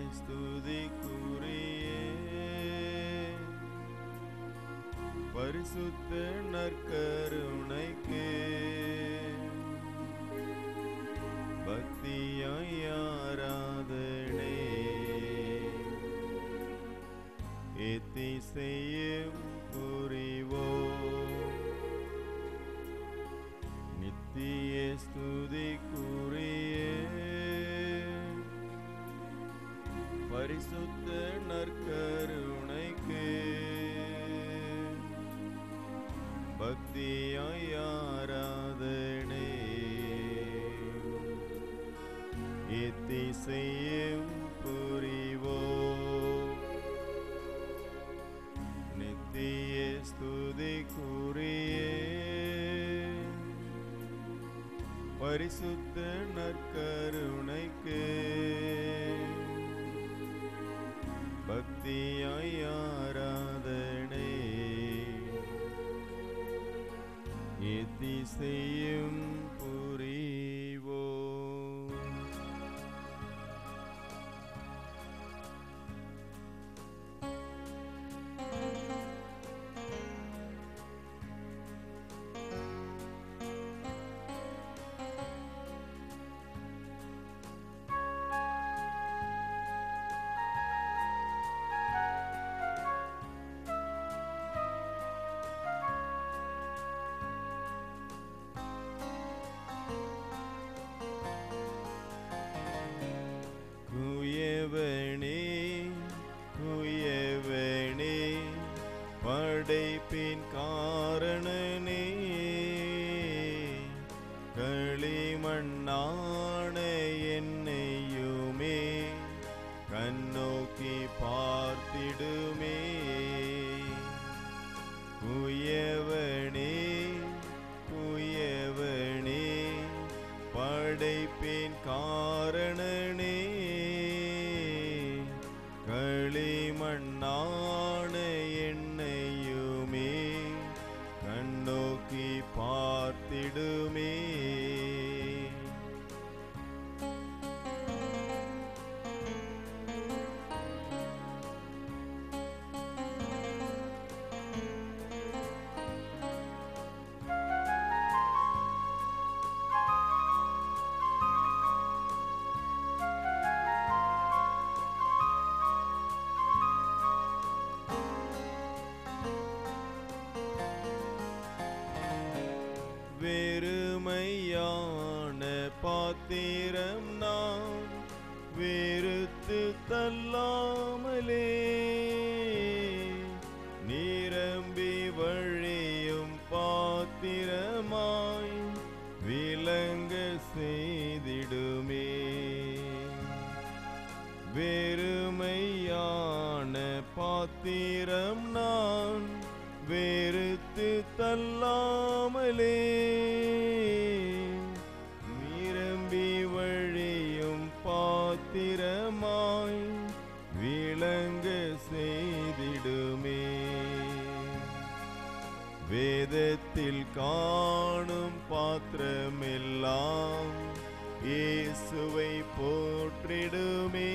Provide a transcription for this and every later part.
ஸ்துதிக்குரியே பரிசுத்த நற்கருணைக்கு பக்தியாய் ஆராதனை எத்திசையும் புரிவோம் நித்திய ஸ்துதிக்குரியே பரிசுத்த நற்கருணைக்கு பக்தியாய் ஆராதனை எத்திசையும் புரிவோம் நித்திய ஸ்துதிக்குரியே பரிசுத்த நற்கருணைக்கு பக்தியாய் ஆராதனை எத்திசையும் புரிவோம் குயவனே குயவனே படைப்பின் காரணனே களிமண்ணான என்னையுமே கண்ணோக்கி பார்த்திடுமே குயவனே குயவனே படைப்பின் காரணனே களிமண்ணான என்னையுமே கண்ணோக்கி பார்த்திடுமே வெறுமையான பாத்திரம் நாம் வெறுத்து தள்ளாமலே நிரம்பி வழியும் பாத்திரமாய் விளங்க செய்திடுமே வெறுமையான பாத்திரம் நான் வெறுத்து தள்ளாமலே நிரம்பி வழியும் பாத்திரமாய் விளங்க செய்திடுமே வேதத்தில் காணும் பாத்திரமெல்லாம் இயேசுவை போற்றிடுமே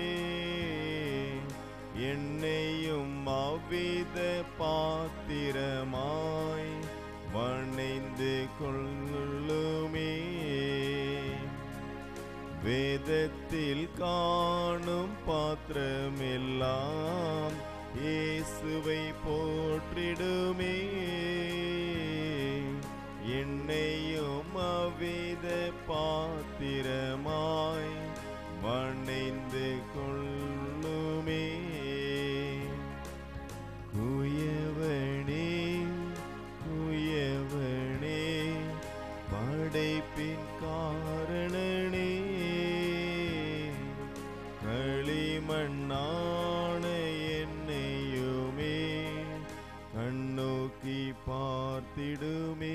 என்னையும் அவ்வித பாத்திரமாய் வணைந்து கொள்ளுமே வேதத்தில் காணும் பாத்திரமெல்லாம் இயேசுவை போற்றிடுமே என்னையும் அவ்வித பாத்திரமாய் வணைந்து கொள்ளுமே குயவனே குயவனே படைப்பின் காரணனே களிமண்ணான என்னையுமே கண்ணோக்கி பார்த்திடுமே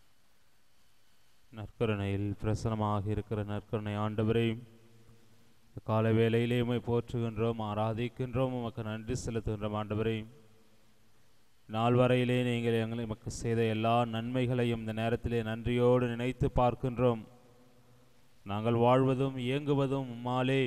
நற்கருணையில் பிரசனமாக இருக்கிற நற்கருணை ஆண்டவரே இந்த காலை வேளையிலே உம்மை போற்றுகின்றோம் ஆராதிக்கின்றோம் உமக்கு நன்றி செலுத்துகின்றோம் ஆண்டவரே நாள் வரையிலே நீங்கள் எங்களை எமக்கு செய்த எல்லா நன்மைகளையும் இந்த நேரத்திலே நன்றியோடு நினைத்து பார்க்கின்றோம் நாங்கள் வாழ்வதும் இயங்குவதும் உம்மாலே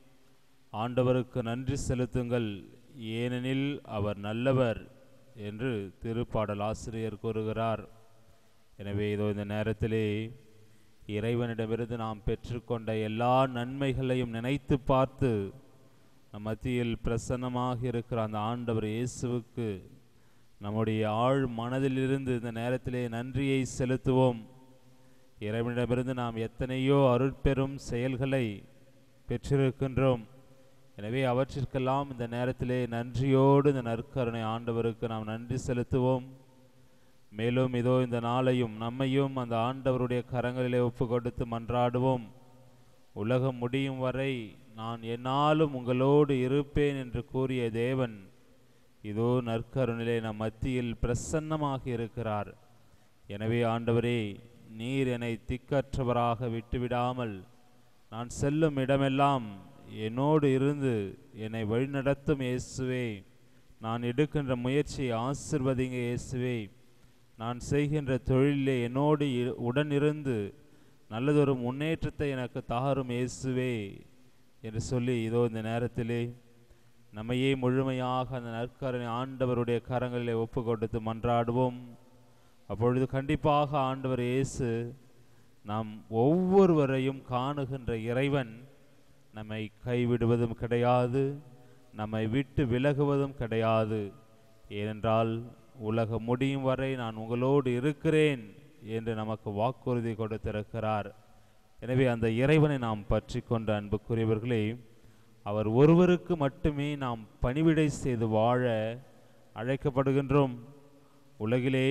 ஆண்டவருக்கு நன்றி செலுத்துங்கள் ஏனெனில் அவர் நல்லவர் என்று திருப்பாடல் ஆசிரியர் கூறுகிறார் எனவே இதோ இந்த நேரத்திலே இறைவனிடமிருந்து நாம் பெற்றுக்கொண்ட எல்லா நன்மைகளையும் நினைத்து பார்த்து நம் மத்தியில் பிரசன்னமாக இருக்கிற அந்த ஆண்டவர் இயேசுவுக்கு நம்முடைய ஆழ் மனதிலிருந்து இந்த நேரத்திலே நன்றியை செலுத்துவோம் இறைவனிடமிருந்து நாம் எத்தனையோ அருட்பெரும் செயல்களை பெற்றிருக்கின்றோம் எனவே அவற்றிற்கெல்லாம் இந்த நேரத்திலே நன்றியோடு இந்த நற்கருணை ஆண்டவருக்கு நாம் நன்றி செலுத்துவோம் மேலும் இதோ இந்த நாளையும் நம்மையும் அந்த ஆண்டவருடைய கரங்களிலே ஒப்பு கொடுத்து மன்றாடுவோம் உலகம் முடியும் வரை நான் என்னாலும் உங்களோடு இருப்பேன் என்று கூறிய தேவன் இதோ நற்கருணிலே நம் மத்தியில் பிரசன்னமாக இருக்கிறார் எனவே ஆண்டவரே நீர் என்னை திக்கற்றவராக விட்டுவிடாமல் நான் செல்லும் இடமெல்லாம் என்னோடு இருந்து என்னை வழிநடத்தும் இயேசுவே நான் எடுக்கின்ற முயற்சியை ஆசிர்வதிங்க இயேசுவே நான் செய்கின்ற தொழிலிலே என்னோடு இ- உடனிருந்து நல்லதொரு முன்னேற்றத்தை எனக்கு தாரும் இயேசுவே என்று சொல்லி இதோ இந்த நேரத்திலே நம்மையே முழுமையாக அந்த நற்கரணை ஆண்டவருடைய கரங்களிலே ஒப்பு கொடுத்து மன்றாடுவோம் அப்பொழுது கண்டிப்பாக ஆண்டவர் இயேசு நாம் ஒவ்வொருவரையும் காணுகின்ற இறைவன் நம்மை கைவிடுவதும் கிடையாது நம்மை விட்டு விலகுவதும் கிடையாது ஏனென்றால் உலகம் முடியும் வரை நான் உங்களோடு இருக்கிறேன் என்று நமக்கு வாக்குறுதி கொடுத்திருக்கிறார் எனவே அந்த இறைவனை நாம் பற்றி கொண்ட அன்புக்குரியவர்களே அவர் ஒருவருக்கு மட்டுமே நாம் பணிவிடை செய்து வாழ அழைக்கப்படுகின்றோம் உலகிலே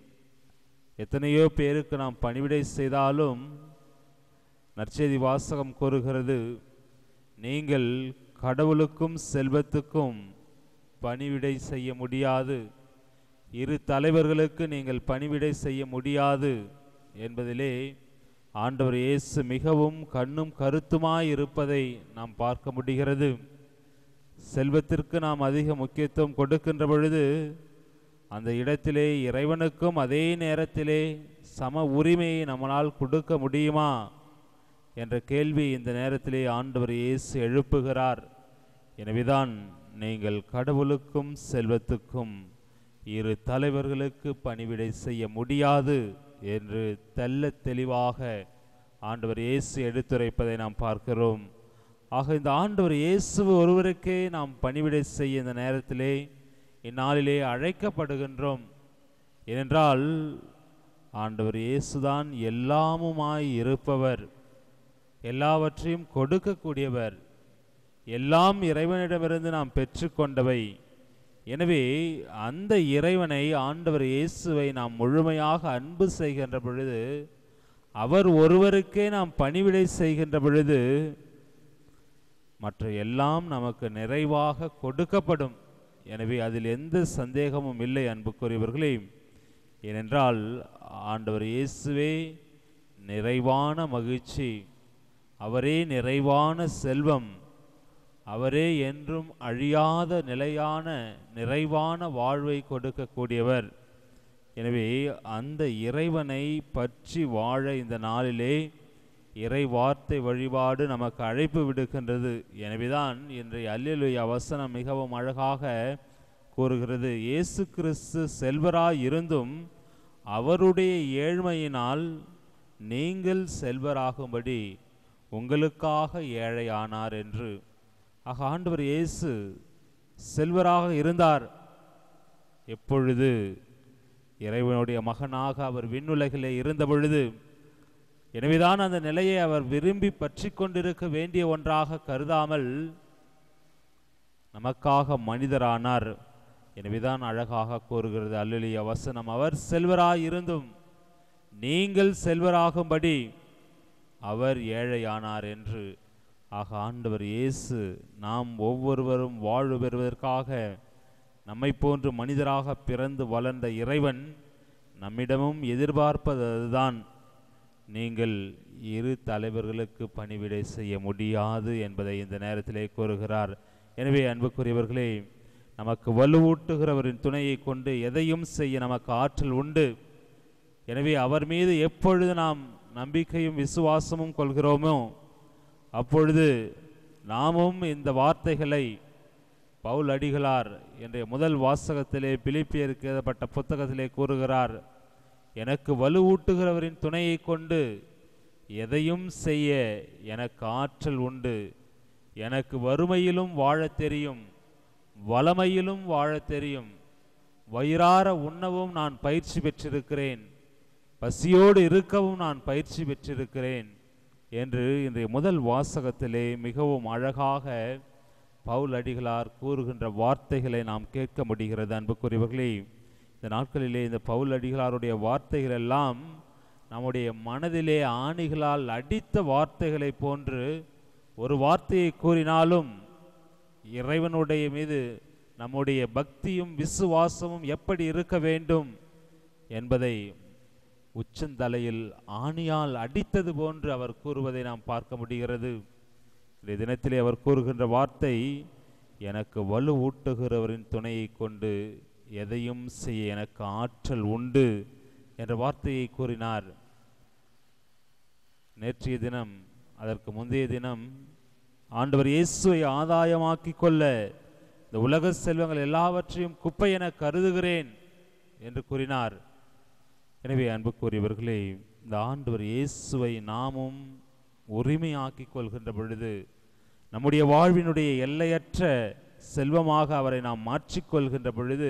எத்தனையோ பேருக்கு நாம் பணிவிடை செய்தாலும் நற்செய்தி வாசகம் கூறுகிறது நீங்கள் கடவுளுக்கும் செல்வத்துக்கும் பணிவிடை செய்ய முடியாது இரு தலைவர்களுக்கு நீங்கள் பணிவிடை செய்ய முடியாது என்பதிலே ஆண்டவர் இயேசு மிகவும் கண்ணும் கருத்துமாய் இருப்பதை நாம் பார்க்க முடிகிறது செல்வத்திற்கு நாம் அதிக முக்கியத்துவம் கொடுக்கின்ற பொழுது அந்த இடத்திலே இறைவனுக்கும் அதே நேரத்திலே சம உரிமையை நம்மளால் கொடுக்க முடியுமா என்ற கேள்வி இந்த நேரத்திலே ஆண்டவர் இயேசு எழுப்புகிறார் எனவேதான் நீங்கள் கடவுளுக்கும் செல்வத்துக்கும் இரு தலைவர்களுக்கு பணிவிடை செய்ய முடியாது என்று தெள்ள தெளிவாக ஆண்டவர் இயேசு எடுத்துரைப்பதை நாம் பார்க்கிறோம் ஆக இந்த ஆண்டவர் இயேசு ஒருவருக்கே நாம் பணிவிடை செய்ய இந்த நேரத்திலே இந்நாளிலே அழைக்கப்படுகின்றோம் ஏனென்றால் ஆண்டவர் இயேசுதான் எல்லாமுமாய் இருப்பவர் எல்லாவற்றையும் கொடுக்கக்கூடியவர் எல்லாம் இறைவனிடமிருந்து நாம் பெற்றுக்கொண்டவை எனவே அந்த இறைவனை ஆண்டவர் இயேசுவை நாம் முழுமையாக அன்பு செய்கின்ற பொழுது அவர் ஒருவருக்கே நாம் பணிவிடை செய்கின்ற பொழுது மற்ற எல்லாம் நமக்கு நிறைவாக கொடுக்கப்படும் எனவே அதில் எந்த சந்தேகமும் இல்லை அன்புக்குரியவர்களே ஏனென்றால் ஆண்டவர் இயேசுவே நிறைவான மகிழ்ச்சி அவரே நிறைவான செல்வம் அவரே என்றும் அழியாத நிலையான நிறைவான வாழ்வை கொடுக்கக்கூடியவர் எனவே அந்த இறைவனை பற்றி வாழ இந்த நாளிலே இறை வார்த்தை வழிபாடு நமக்கு அழைப்பு விடுக்கின்றது எனவேதான் இன்றைய அல்லேலூயா வசனம் மிகவும் அழகாக கூறுகிறது இயேசு கிறிஸ்து செல்வராய் இருந்தும் அவருடைய ஏழ்மையினால் நீங்கள் செல்வராகும்படி உங்களுக்காக ஏழையானார் என்று ஆக ஆண்டவர் இயேசு செல்வராக இருந்தார் எப்பொழுது இறைவனுடைய மகனாக அவர் விண்ணுலகிலே இருந்த பொழுது எனவேதான் அந்த நிலையை அவர் விரும்பி பற்றி கொண்டிருக்க வேண்டிய ஒன்றாக கருதாமல் நமக்காக மனிதரானார் எனவேதான் அழகாக கூறுகிறது அல்லலிய வசனம் அவர் செல்வராய் இருந்தும் நீங்கள் செல்வராகும்படி அவர் ஏழையானார் என்று ஆக ஆண்டவர் இயேசு நாம் ஒவ்வொருவரும் வாழ்வு பெறுவதற்காக நம்மை போன்று மனிதராக பிறந்து வளர்ந்த இறைவன் நம்மிடமும் எதிர்பார்ப்பது அதுதான் நீங்கள் இரு தலைவர்களுக்கு பணிவிடை செய்ய முடியாது என்பதை இந்த நேரத்திலே கூறுகிறார் எனவே அன்புக்குரியவர்களே நமக்கு வலுவூட்டுகிறவரின் துணையை கொண்டு எதையும் செய்ய நமக்கு ஆற்றல் உண்டு எனவே அவர் மீது எப்பொழுது நாம் நம்பிக்கையும் விசுவாசமும் கொள்கிறோமோ அப்பொழுது நாமும் இந்த வார்த்தைகளை பவுல் அடிகளார் என்ற முதல் வாசகத்திலே பிலிப்பியருக்கு எழுதப்பட்ட புத்தகத்திலே கூறுகிறார் எனக்கு வலுவூட்டுகிறவரின் துணையை கொண்டு எதையும் செய்ய எனக்கு ஆற்றல் உண்டு எனக்கு வறுமையிலும் வாழத் தெரியும் வளமையிலும் வாழத் தெரியும் வயிறார உண்ணவும் நான் பயிற்சி பெற்றிருக்கிறேன் பசியோடு இருக்கவும் நான் பயிற்சி பெற்றிருக்கிறேன் என்று இன்றைய முதல் வாசகத்திலே மிகவும் அழகாக பவுல் அடிகளார் கூறுகின்ற வார்த்தைகளை நாம் கேட்க முடிகிறது அன்புக்குரியவர்களே இந்த நாட்களிலே இந்த பவுல் அடிகளாருடைய வார்த்தைகள் எல்லாம் நம்முடைய மனதிலே ஆணிகளால் அடித்த வார்த்தைகளைப் போன்று ஒரு வார்த்தையை கூறினாலும் இறைவனுடைய மீது நம்முடைய பக்தியும் விசுவாசமும் எப்படி இருக்க வேண்டும் என்பதை உச்சந்தலையில் ஆணியால் அடித்தது போன்று அவர் கூறுவதை நாம் பார்க்க முடிகிறது இந்த தினத்திலே அவர் கூறுகின்ற வார்த்தை எனக்கு வலு ஊட்டுகிறவரின் துணையை கொண்டு எதையும் செய்ய எனக்கு ஆற்றல் உண்டு என்ற வார்த்தையை கூறினார் நேற்றைய தினம் அதற்கு முந்தைய தினம் ஆண்டவர் இயேசுவை ஆதாயமாக்கிக் கொள்ள இந்த உலக செல்வங்கள் எல்லாவற்றையும் குப்பை என கருதுகிறேன் என்று கூறினார் எனவே அன்புக்குரியவர்களே இந்த ஆண்டவர் இயேசுவை நாமும் உரிமையாக்கிக் கொள்கின்ற பொழுது நம்முடைய வாழ்வினுடைய எல்லையற்ற செல்வமாக அவரை நாம் மாற்றிக்கொள்கின்ற பொழுது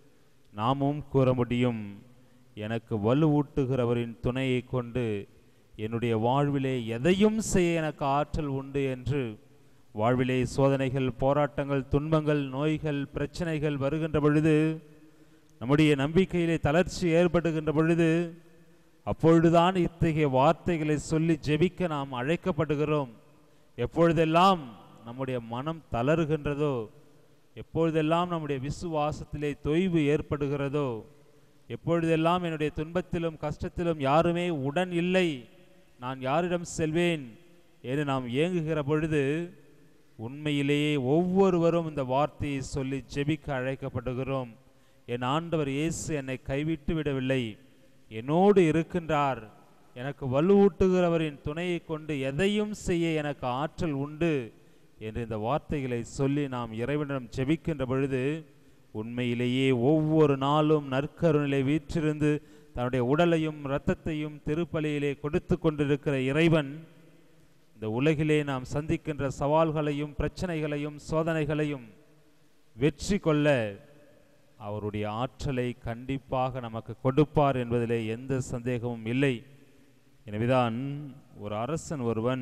நாமும் கூற முடியும் எனக்கு வலுவூட்டுகிறவரின் துணையை கொண்டு என்னுடைய வாழ்விலே எதையும் செய்ய எனக்கு ஆற்றல் உண்டு என்று வாழ்விலே சோதனைகள் போராட்டங்கள் துன்பங்கள் நோய்கள் பிரச்சனைகள் வருகின்ற பொழுது நம்முடைய நம்பிக்கையிலே தளர்ச்சி ஏற்படுகின்ற பொழுது அப்பொழுதுதான் இத்தகைய வார்த்தைகளை சொல்லி ஜெபிக்க நாம் அழைக்கப்படுகிறோம் எப்பொழுதெல்லாம் நம்முடைய மனம் தளறுகின்றதோ எப்பொழுதெல்லாம் நம்முடைய விசுவாசத்திலே தொய்வு ஏற்படுகிறதோ எப்பொழுதெல்லாம் என்னுடைய துன்பத்திலும் கஷ்டத்திலும் யாருமே உடன் இல்லை நான் யாரிடம் செல்வேன் என்று நாம் ஏங்குகிற பொழுது உண்மையிலேயே ஒவ்வொருவரும் இந்த வார்த்தையை சொல்லி ஜெபிக்க அழைக்கப்படுகிறோம் என் ஆண்டவர் இயேசு என்னை கைவிட்டு விடவில்லை என்னோடு இருக்கின்றார் எனக்கு வலுவூட்டுகிறவரின் துணையை கொண்டு எதையும் செய்ய எனக்கு ஆற்றல் உண்டு என்று இந்த வார்த்தைகளை சொல்லி நாம் இறைவனிடம் ஜெபிக்கின்ற பொழுது உண்மையிலேயே ஒவ்வொரு நாளும் நற்கருணிலை வீற்றிருந்து தன்னுடைய உடலையும் இரத்தத்தையும் திருப்பலியிலே கொடுத்து கொண்டிருக்கிற இறைவன் இந்த உலகிலே நாம் சந்திக்கின்ற சவால்களையும் பிரச்சனைகளையும் சோதனைகளையும் வெற்றி கொள்ள அவருடைய ஆற்றலை கண்டிப்பாக நமக்கு கொடுப்பார் என்பதிலே எந்த சந்தேகமும் இல்லை எனவேதான் ஒரு அரசன் ஒருவன்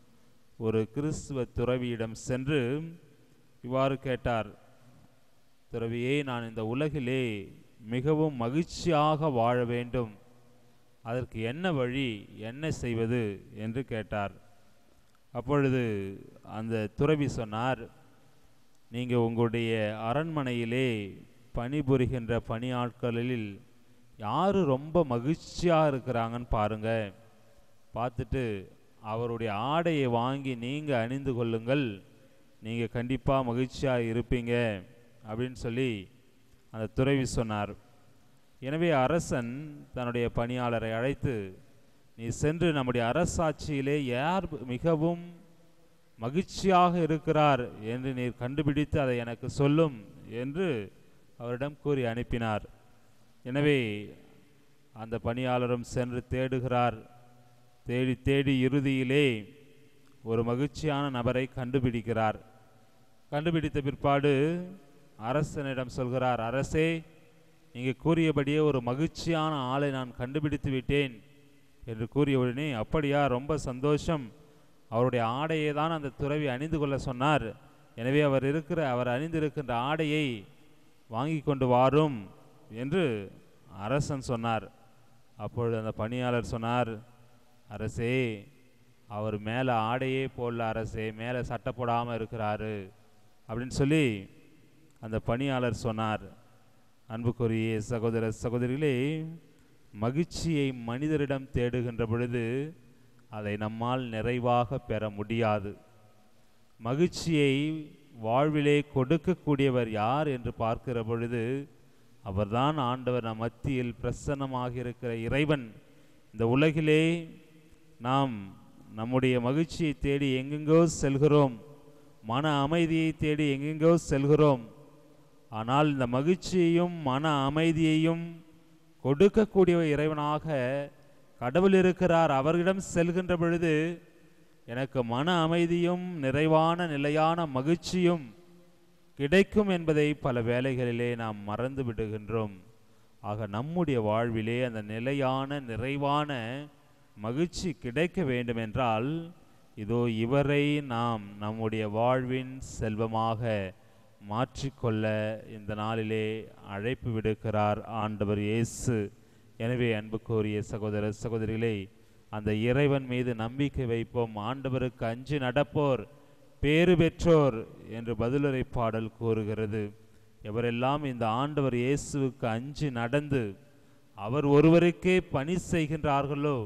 ஒரு கிறிஸ்துவ துறவியிடம் சென்று இவ்வாறு கேட்டார் துறவியே நான் இந்த உலகிலே மிகவும் மகிழ்ச்சியாக வாழ வேண்டும் அதற்கு என்ன வழி என்ன செய்வது என்று கேட்டார் அப்பொழுது அந்த துறவி சொன்னார் நீங்கள் உங்களுடைய அரண்மனையிலே பணிபுரிகின்ற பணியாட்களில் யார் ரொம்ப மகிழ்ச்சியாக இருக்கிறாங்கன்னு பாருங்க பார்த்துட்டு அவருடைய ஆடையை வாங்கி நீங்கள் அணிந்து கொள்ளுங்கள் நீங்கள் கண்டிப்பாக மகிழ்ச்சியாக இருப்பீங்க அப்படின்னு சொல்லி அந்த துறவி சொன்னார் எனவே அரசன் தன்னுடைய பணியாளரை அழைத்து நீ சென்று நம்முடைய அரசாட்சியிலே யார் மிகவும் மகிழ்ச்சியாக இருக்கிறார் என்று நீர் கண்டுபிடித்து அதை எனக்கு சொல்லும் என்று அவரிடம் கூறி அனுப்பினார் எனவே அந்த பணியாளரும் சென்று தேடுகிறார் தேடி தேடி இறுதியிலே ஒரு மகிழ்ச்சியான நபரை கண்டுபிடிக்கிறார் கண்டுபிடித்த பிற்பாடு அரசனிடம் சொல்கிறார் அரசே நீங்கள் கூறியபடியே ஒரு மகிழ்ச்சியான ஆளை நான் கண்டுபிடித்து விட்டேன் என்று கூறிய உடனே அப்படியா ரொம்ப சந்தோஷம் அவருடைய ஆடையை தான் அந்த துறவி அணிந்து கொள்ள சொன்னார் எனவே அவர் இருக்கிற அவர் அணிந்திருக்கின்ற ஆடையை வாங்கி கொண்டு வாரும் என்று அரசன் சொன்னார் அப்பொழுது அந்த பணியாளர் சொன்னார் அரசே அவர் மேலே ஆடையே போடல அரசே மேலே சட்டை போடாமல் இருக்கிறாரு அப்படின்னு சொல்லி அந்த பணியாளர் சொன்னார் அன்புக்குரிய சகோதர சகோதரிகளே மகிழ்ச்சியை மனிதரிடம் தேடுகின்ற பொழுது அதை நம்மால் நிறைவாக பெற முடியாது மகிழ்ச்சியை வாழ்விலே கொடுக்கக்கூடியவர் யார் என்று பார்க்கிற பொழுது அவர்தான் ஆண்டவர் நம் மத்தியில் பிரசன்னமாக இருக்கிற இறைவன் இந்த உலகிலே நாம் நம்முடைய மகிழ்ச்சியை தேடி எங்கெங்கோ செல்கிறோம் மன அமைதியை தேடி எங்கெங்கோ செல்கிறோம் ஆனால் இந்த மகிழ்ச்சியையும் மன அமைதியையும் கொடுக்கக்கூடிய இறைவனாக கடவுள் இருக்கிறார் அவர்களிடம் செல்கின்ற பொழுது எனக்கு மன அமைதியும் நிறைவான நிலையான மகிழ்ச்சியும் கிடைக்கும் என்பதை பல வேளைகளிலே நாம் மறந்து விடுகின்றோம் ஆக நம்முடைய வாழ்விலே அந்த நிலையான நிறைவான மகிழ்ச்சி கிடைக்க வேண்டுமென்றால் இதோ இவரை நாம் நம்முடைய வாழ்வின் செல்வமாக மாற்றிக்கொள்ள இந்த நாளிலே அழைப்பு விடுக்கிறார் ஆண்டவர் இயேசு எனவே அன்புக்குரிய சகோதர சகோதரிகளே அந்த இறைவன் மீது நம்பிக்கை வைப்போம் ஆண்டவருக்கு அஞ்சு நடப்போர் பேறு பெற்றோர் என்று பதிலுரை பாடல் கூறுகிறது எவரெல்லாம் இந்த ஆண்டவர் இயேசுவுக்கு அஞ்சு நடந்து அவர் ஒருவருக்கே பணி செய்கின்றார்களோ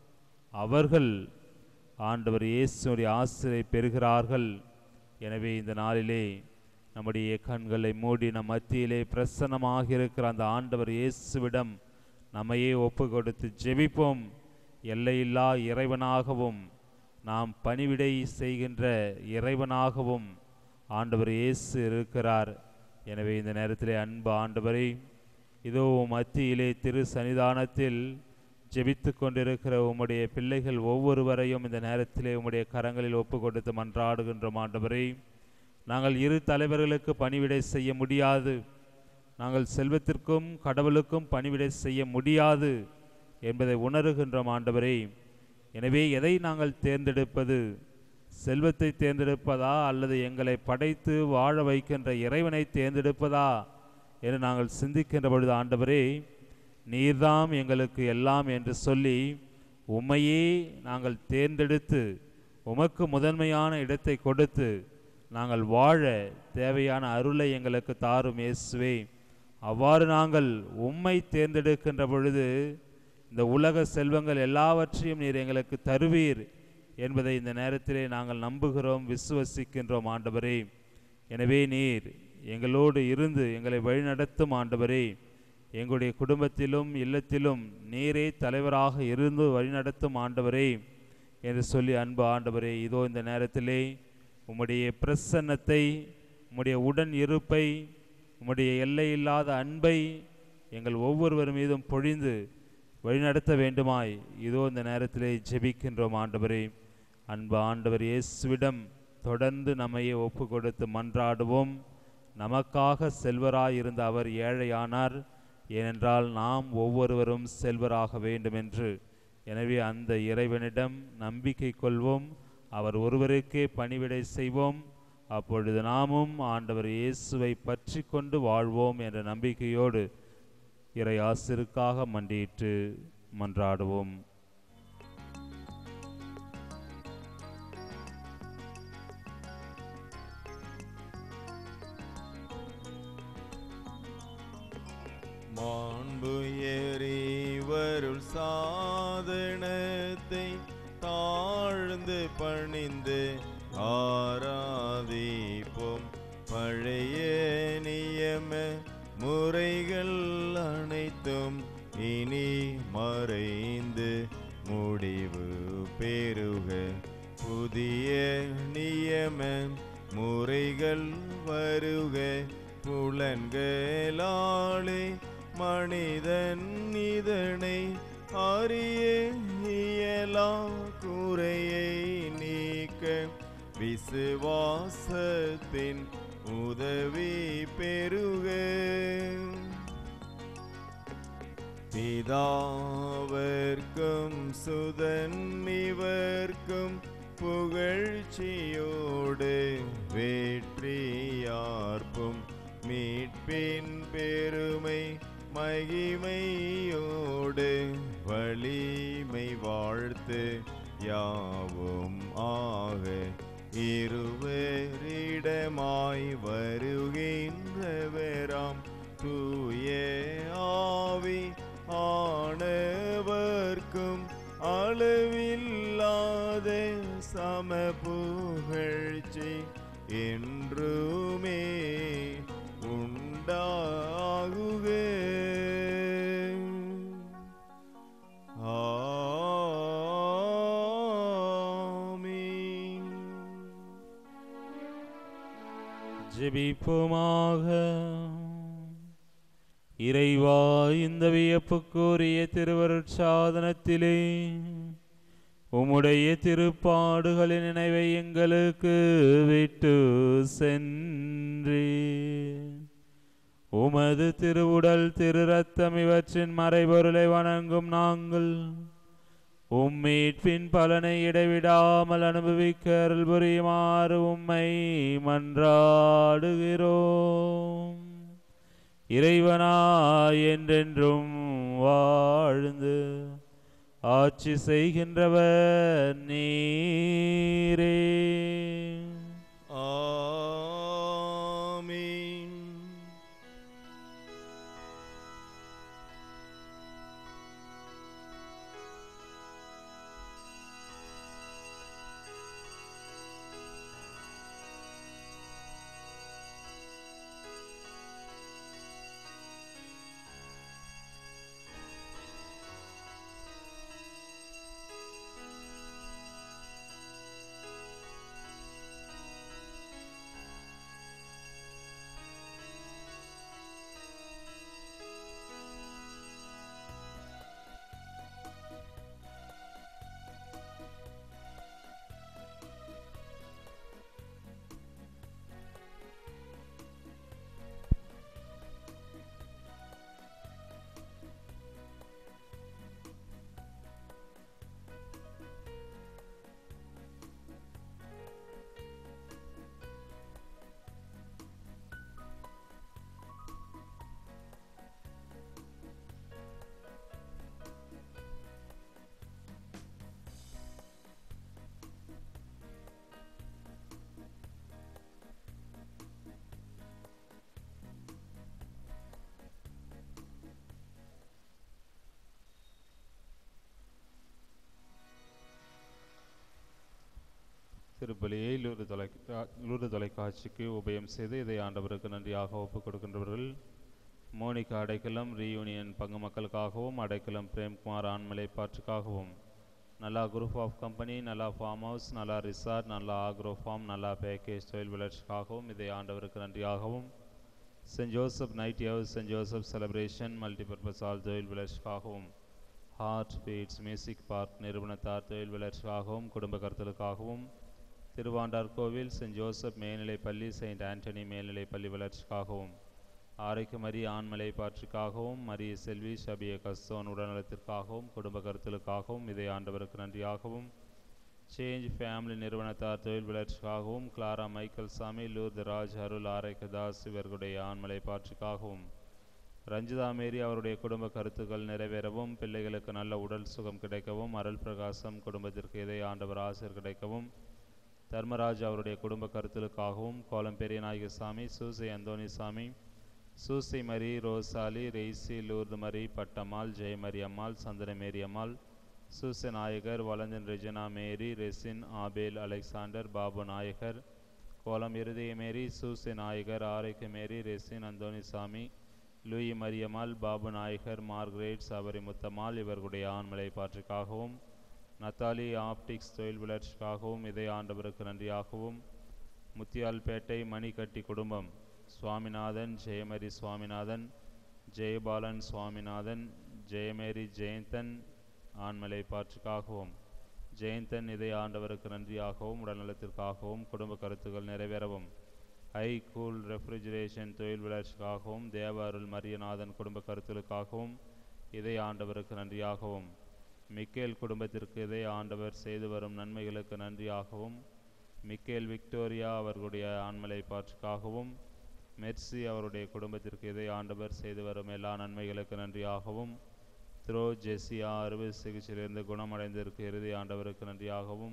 அவர்கள் ஆண்டவர் இயேசுடைய ஆசிரியை பெறுகிறார்கள் எனவே இந்த நாளிலே நம்முடைய கண்களை மூடி நம் மத்தியிலே பிரசன்னமாக இருக்கிற அந்த ஆண்டவர் இயேசுவிடம் நம்மையே ஒப்பு கொடுத்து ஜெபிப்போம் எல்லையில்லா இறைவனாகவும் நாம் பணிவிடை செய்கின்ற இறைவனாகவும் ஆண்டவர் இயேசு இருக்கிறார் எனவே இந்த நேரத்திலே அன்பு ஆண்டவரை இதோ உம் மத்தியிலே திரு சன்னிதானத்தில் ஜெபித்து கொண்டிருக்கிற உம்முடைய பிள்ளைகள் ஒவ்வொருவரையும் இந்த நேரத்திலே உம்முடைய கரங்களில் ஒப்பு கொடுத்து மன்றாடுகின்றோம் ஆண்டவரை நாங்கள் இரு தலைவர்களுக்கு பணிவிடை செய்ய முடியாது நாங்கள் செல்வத்திற்கும் கடவுளுக்கும் பணிவிடை செய்ய முடியாது என்பதை உணர்கின்றோம் ஆண்டவரே எனவே எதை நாங்கள் தேர்ந்தெடுப்பது செல்வத்தை தேர்ந்தெடுப்பதா அல்லது எங்களை படைத்து வாழ வைக்கின்ற இறைவனை தேர்ந்தெடுப்பதா என்று நாங்கள் சிந்திக்கின்ற பொழுது ஆண்டவரே நீர்தாம் எங்களுக்கு எல்லாம் என்று சொல்லி உம்மையே நாங்கள் தேர்ந்தெடுத்து உமக்கு முதன்மையான இடத்தை கொடுத்து நாங்கள் வாழ தேவையான அருளை எங்களுக்கு தாரும் இயேசுவே அவ்வாறு நாங்கள் உம்மை தேர்ந்தெடுக்கின்ற பொழுது இந்த உலக செல்வங்கள் எல்லாவற்றையும் நீர் எங்களுக்கு தருவீர் என்பதை இந்த நேரத்திலே நாங்கள் நம்புகிறோம் விசுவசிக்கின்றோம் ஆண்டவரே எனவே நீர் எங்களோடு இருந்து எங்களை வழிநடத்தும் ஆண்டவரே எங்களுடைய குடும்பத்திலும் இல்லத்திலும் நீரே தலைவராக இருந்து வழிநடத்தும் ஆண்டவரே என்று சொல்லி அன்பு ஆண்டவரே இதோ இந்த நேரத்திலே உம்முடைய பிரசன்னத்தை உம்முடைய உடன் இருப்பை உம்முடைய எல்லையில்லாத அன்பை எங்கள் ஒவ்வொருவர் மீதும் பொழிந்து வழிநடத்த வேண்டுமாய் இதோ இந்த நேரத்திலே ஜெபிக்கின்றோம் ஆண்டவரே அன்பு ஆண்டவர் இயேசுவிடம் தொடர்ந்து நம்மையே ஒப்பு கொடுத்து மன்றாடுவோம் நமக்காக செல்வராய் இருந்த அவர் ஏழையானார் ஏனென்றால் நாம் ஒவ்வொருவரும் செல்வராக வேண்டும் என்று எனவே அந்த இறைவனிடம் நம்பிக்கை கொள்வோம் அவர் ஒருவருக்கே பணிவிடை செய்வோம் அப்பொழுது நாமும் ஆண்டவர் இயேசுவை பற்றி கொண்டு வாழ்வோம் என்ற நம்பிக்கையோடு இறை ஆசிருக்காக மண்டியிட்டு மன்றாடுவோம் மாண்பு எறிவருள் சாதனத்தை தாழ்ந்து பணிந்து ஆராதிப்போம் பழைய நியம முறைகள் அனைத்தும் இனி மறைந்து முடிவு பெறுக புதிய நியம முறைகள் வருக புலன்களாலே மனிதன் இதனை அறிய இயலா குறையை நீக்க விசுவாசத்தின் உதவி பெறுக பிதாவர்க்கும் சுதன் இவர்க்கும் புகழ்ச்சியோடு வெற்றியார்ப்பும் மீட்பின் பெருமை மகிமையோடு வலிமை வாழ்த்து யாவும் ஆக இருவரிடமாய் வருகின்றவராம் தூய ஆவி ஆணையிட்டார் அளவில்லாத சம புகழ்ச்சி என்றுமே உண்டாகுக ஆமீன் ஜெபிப்போமாக இறைவா இந்த வியப்புக்குரிய திருவருட்சாதனத்திலே உம்முடைய திருப்பாடுகளின் நினைவை எங்களுக்கு விட்டு சென்றே உமது திருவுடல் திரு ரத்தம் இவற்றின் மறைபொருளை வணங்கும் நாங்கள் உம்மீட்பின் பலனை இடைவிடாமல் அனுபவிக்க அருள் புரியுமாறு உம்மை மன்றாடுகிறோம் இறைவனாய் என்றென்றும் வாழ்ந்து ஆட்சி செய்கின்றவர் நீரே ஆமீன் திருப்பலியை லூர்து தொலை லூர்து தொலைக்காட்சிக்கு உபயம் செய்து இதை ஆண்டவருக்கு நன்றியாக ஒப்புக் கொடுக்கின்றவர்கள் மோனிகா அடைக்கலம் ரீயூனியன் பங்கு மக்களுக்காகவும் அடைக்கலம் பிரேம்குமார் ஆண்மலை பாற்றுக்காகவும் நல்லா குரூப் ஆஃப் கம்பெனி நல்லா ஃபார்ம் ஹவுஸ் நல்லா ரிசார்ட் நல்லா ஆக்ரோ ஃபார்ம் நல்லா பேக்கேஜ் தொழில் வளர்ச்சிக்காகவும் இதை ஆண்டவருக்கு நன்றியாகவும் saint Joseph night house saint Joseph celebration multipurpose hall தொழில் வளர்ச்சிக்காகவும் ஹார்ட் பீட்ஸ் மியூசிக் பார்க் நிறுவனத்தார் தொழில் வளர்ச்சிக்காகவும் குடும்ப கருத்தலுக்காகவும் திருவாண்டார் கோவில் சென்ட் ஜோசப் மேல்நிலைப் பள்ளி செயின்ட் ஆண்டனி மேல்நிலைப் பள்ளி வளர்ச்சிக்காகவும் ஆரைக்கு மரி ஆண்மலை பாற்றுக்காகவும் மரிய செல்வி ஷபிய கஸ்தோன் உடல்நலத்திற்காகவும் குடும்ப கருத்தலுக்காகவும் இதை ஆண்டவருக்கு நன்றியாகவும் சேஞ்ச் ஃபேமிலி நிறுவனத்தார் தொழில் வளர்ச்சிக்காகவும் கிளாரா மைக்கேல் சாமி லூர்து ராஜ் அருள் ஆரைக்கதாஸ் இவர்களுடைய ஆண்மலை பாற்றுக்காகவும் ரஞ்சிதா மேரி அவருடைய குடும்ப கருத்துக்கள் நிறைவேறவும் பிள்ளைகளுக்கு நல்ல உடல் சுகம் கிடைக்கவும் அருள் பிரகாசம் குடும்பத்திற்கு இதை ஆண்டவர் ஆசிர் கிடைக்கவும் தர்மராஜ் அவருடைய குடும்ப கருத்துலுக்காகவும் கோலம் பெரியநாயக சாமி சூசை அந்தோணி சாமி சூசை மரி ரோசாலி ரெய்சி லூர்து மரி பட்டம்மாள் ஜெயமரி அம்மாள் சந்திர மேரி அம்மாள் சூசை நாயகர் வளந்தன் ரெஜினா மேரி ரெசின் ஆபேல் அலெக்சாண்டர் பாபு நாயகர் கோலம் இருதய மேரி சூசை நாயகர் ஆரைக்கு மேரி ரெசின் Anthony Sami Louis Mariammal Babu Nayagar Margaret Sabari Muthammal இவர்களுடைய ஆண்மலை பாற்றுக்காகவும் நத்தாலி ஆப்டிக்ஸ் தொழில் வளர்ச்சிக்காகவும் இதை ஆண்டவருக்கு நன்றியாகவும் முத்தியால்பேட்டை மணிக்கட்டி குடும்பம் சுவாமிநாதன் ஜெயமரி சுவாமிநாதன் ஜெயபாலன் சுவாமிநாதன் ஜெயமேரி ஜெயந்தன் ஆண்மலை பாற்றுக்காகவும் ஜெயந்தன் இதை ஆண்டவருக்கு நன்றியாகவும் உடல்நலத்திற்காகவும் குடும்ப கருத்துக்கள் நிறைவேறவும் ஐ கூல் ரெஃப்ரிஜரேஷன் தொழில் வளர்ச்சிக்காகவும் தேவ அருள் மரியநாதன் குடும்ப கருத்துகளுக்காகவும் இதை ஆண்டவருக்கு நன்றியாகவும் மிக்கேல் குடும்பத்திற்கு இதை ஆண்டவர் செய்து வரும் நன்மைகளுக்கு நன்றியாகவும் மிக்கேல் விக்டோரியா அவர்களுடைய ஆண்மலை பாற்றுக்காகவும் மெர்சி அவருடைய குடும்பத்திற்கு இதை ஆண்டவர் செய்து வரும் எல்லா நன்மைகளுக்கு நன்றியாகவும் த்ரோ ஜெசியா அறுவை சிகிச்சையிலிருந்து குணமடைந்திருக்கு இறுதி ஆண்டவருக்கு நன்றியாகவும்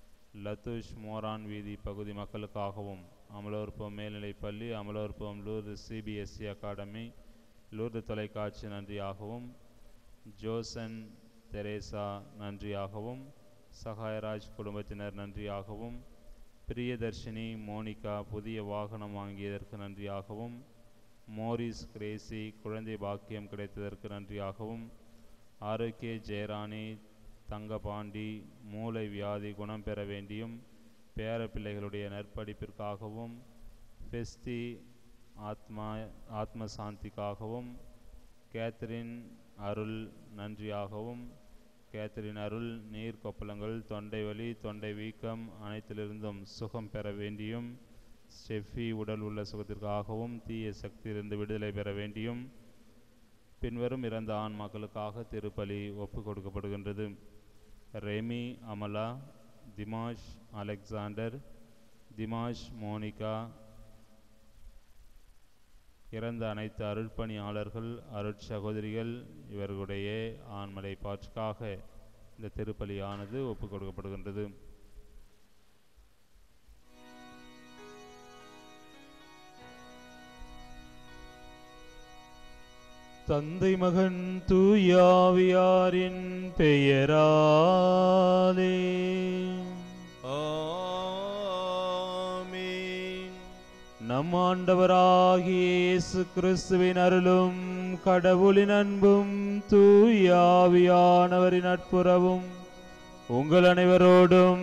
லத்துஷ் மோரான் வீதி பகுதி மக்களுக்காகவும் அமலோற்பம் மேல்நிலைப் பள்ளி அமலோற்பம் லூர்து சிபிஎஸ்சி அகாடமி லூர்து தொலைக்காட்சி நன்றியாகவும் ஜோசன் தெரேசா நன்றியாகவும் சகாயராஜ் குடும்பத்தினர் நன்றியாகவும் பிரியதர்ஷினி மோனிகா புதிய வாகனம் வாங்கியதற்கு நன்றியாகவும் மோரிஸ் கிரேசி குழந்தை பாக்கியம் கிடைத்ததற்கு நன்றியாகவும் ஆரோக்கிய ஜெயராணி தங்கபாண்டி மூளை வியாதி குணம் பெற வேண்டியும் பேர பிள்ளைகளுடைய நற்படிப்பிற்காகவும் ஃபெஸ்தி ஆத்மா ஆத்ம சாந்திக்காகவும் கேத்தரின் அருள் நன்றியாகவும் கேத்தரின் அருள் நீர் கொப்பளங்கள் தொண்டை வலி தொண்டை வீக்கம் அனைத்திலிருந்தும் சுகம் பெற வேண்டியும் ஸ்டெஃபி உடல் உள்ள சுகத்திற்காகவும் தீய சக்தியிலிருந்து விடுதலை பெற வேண்டியும் பின்வரும் இறந்த ஆன்மாக்களுக்காக திருப்பலி ஒப்பு கொடுக்கப்படுகின்றது ரெமி அமலா திமாஷ் அலெக்சாண்டர் திமாஷ் மோனிகா இறந்த அனைத்து அருட்பணியாளர்கள் அருட்சகோதரிகள் இவர்களுடைய ஆண்மலை பாற்றுக்காக இந்த திருப்பலியானது ஒப்புக் கொடுக்கப்படுகின்றது தந்தை மகன் தூயாவியாரின் பெயராலே ஆமென் நம் ஆண்டவராகிய இயேசு கிறிஸ்துவின் அருளும் கடவுளின் அன்பும் தூயாவியானவரின் நட்புறவும் உங்கள் அனைவரோடும்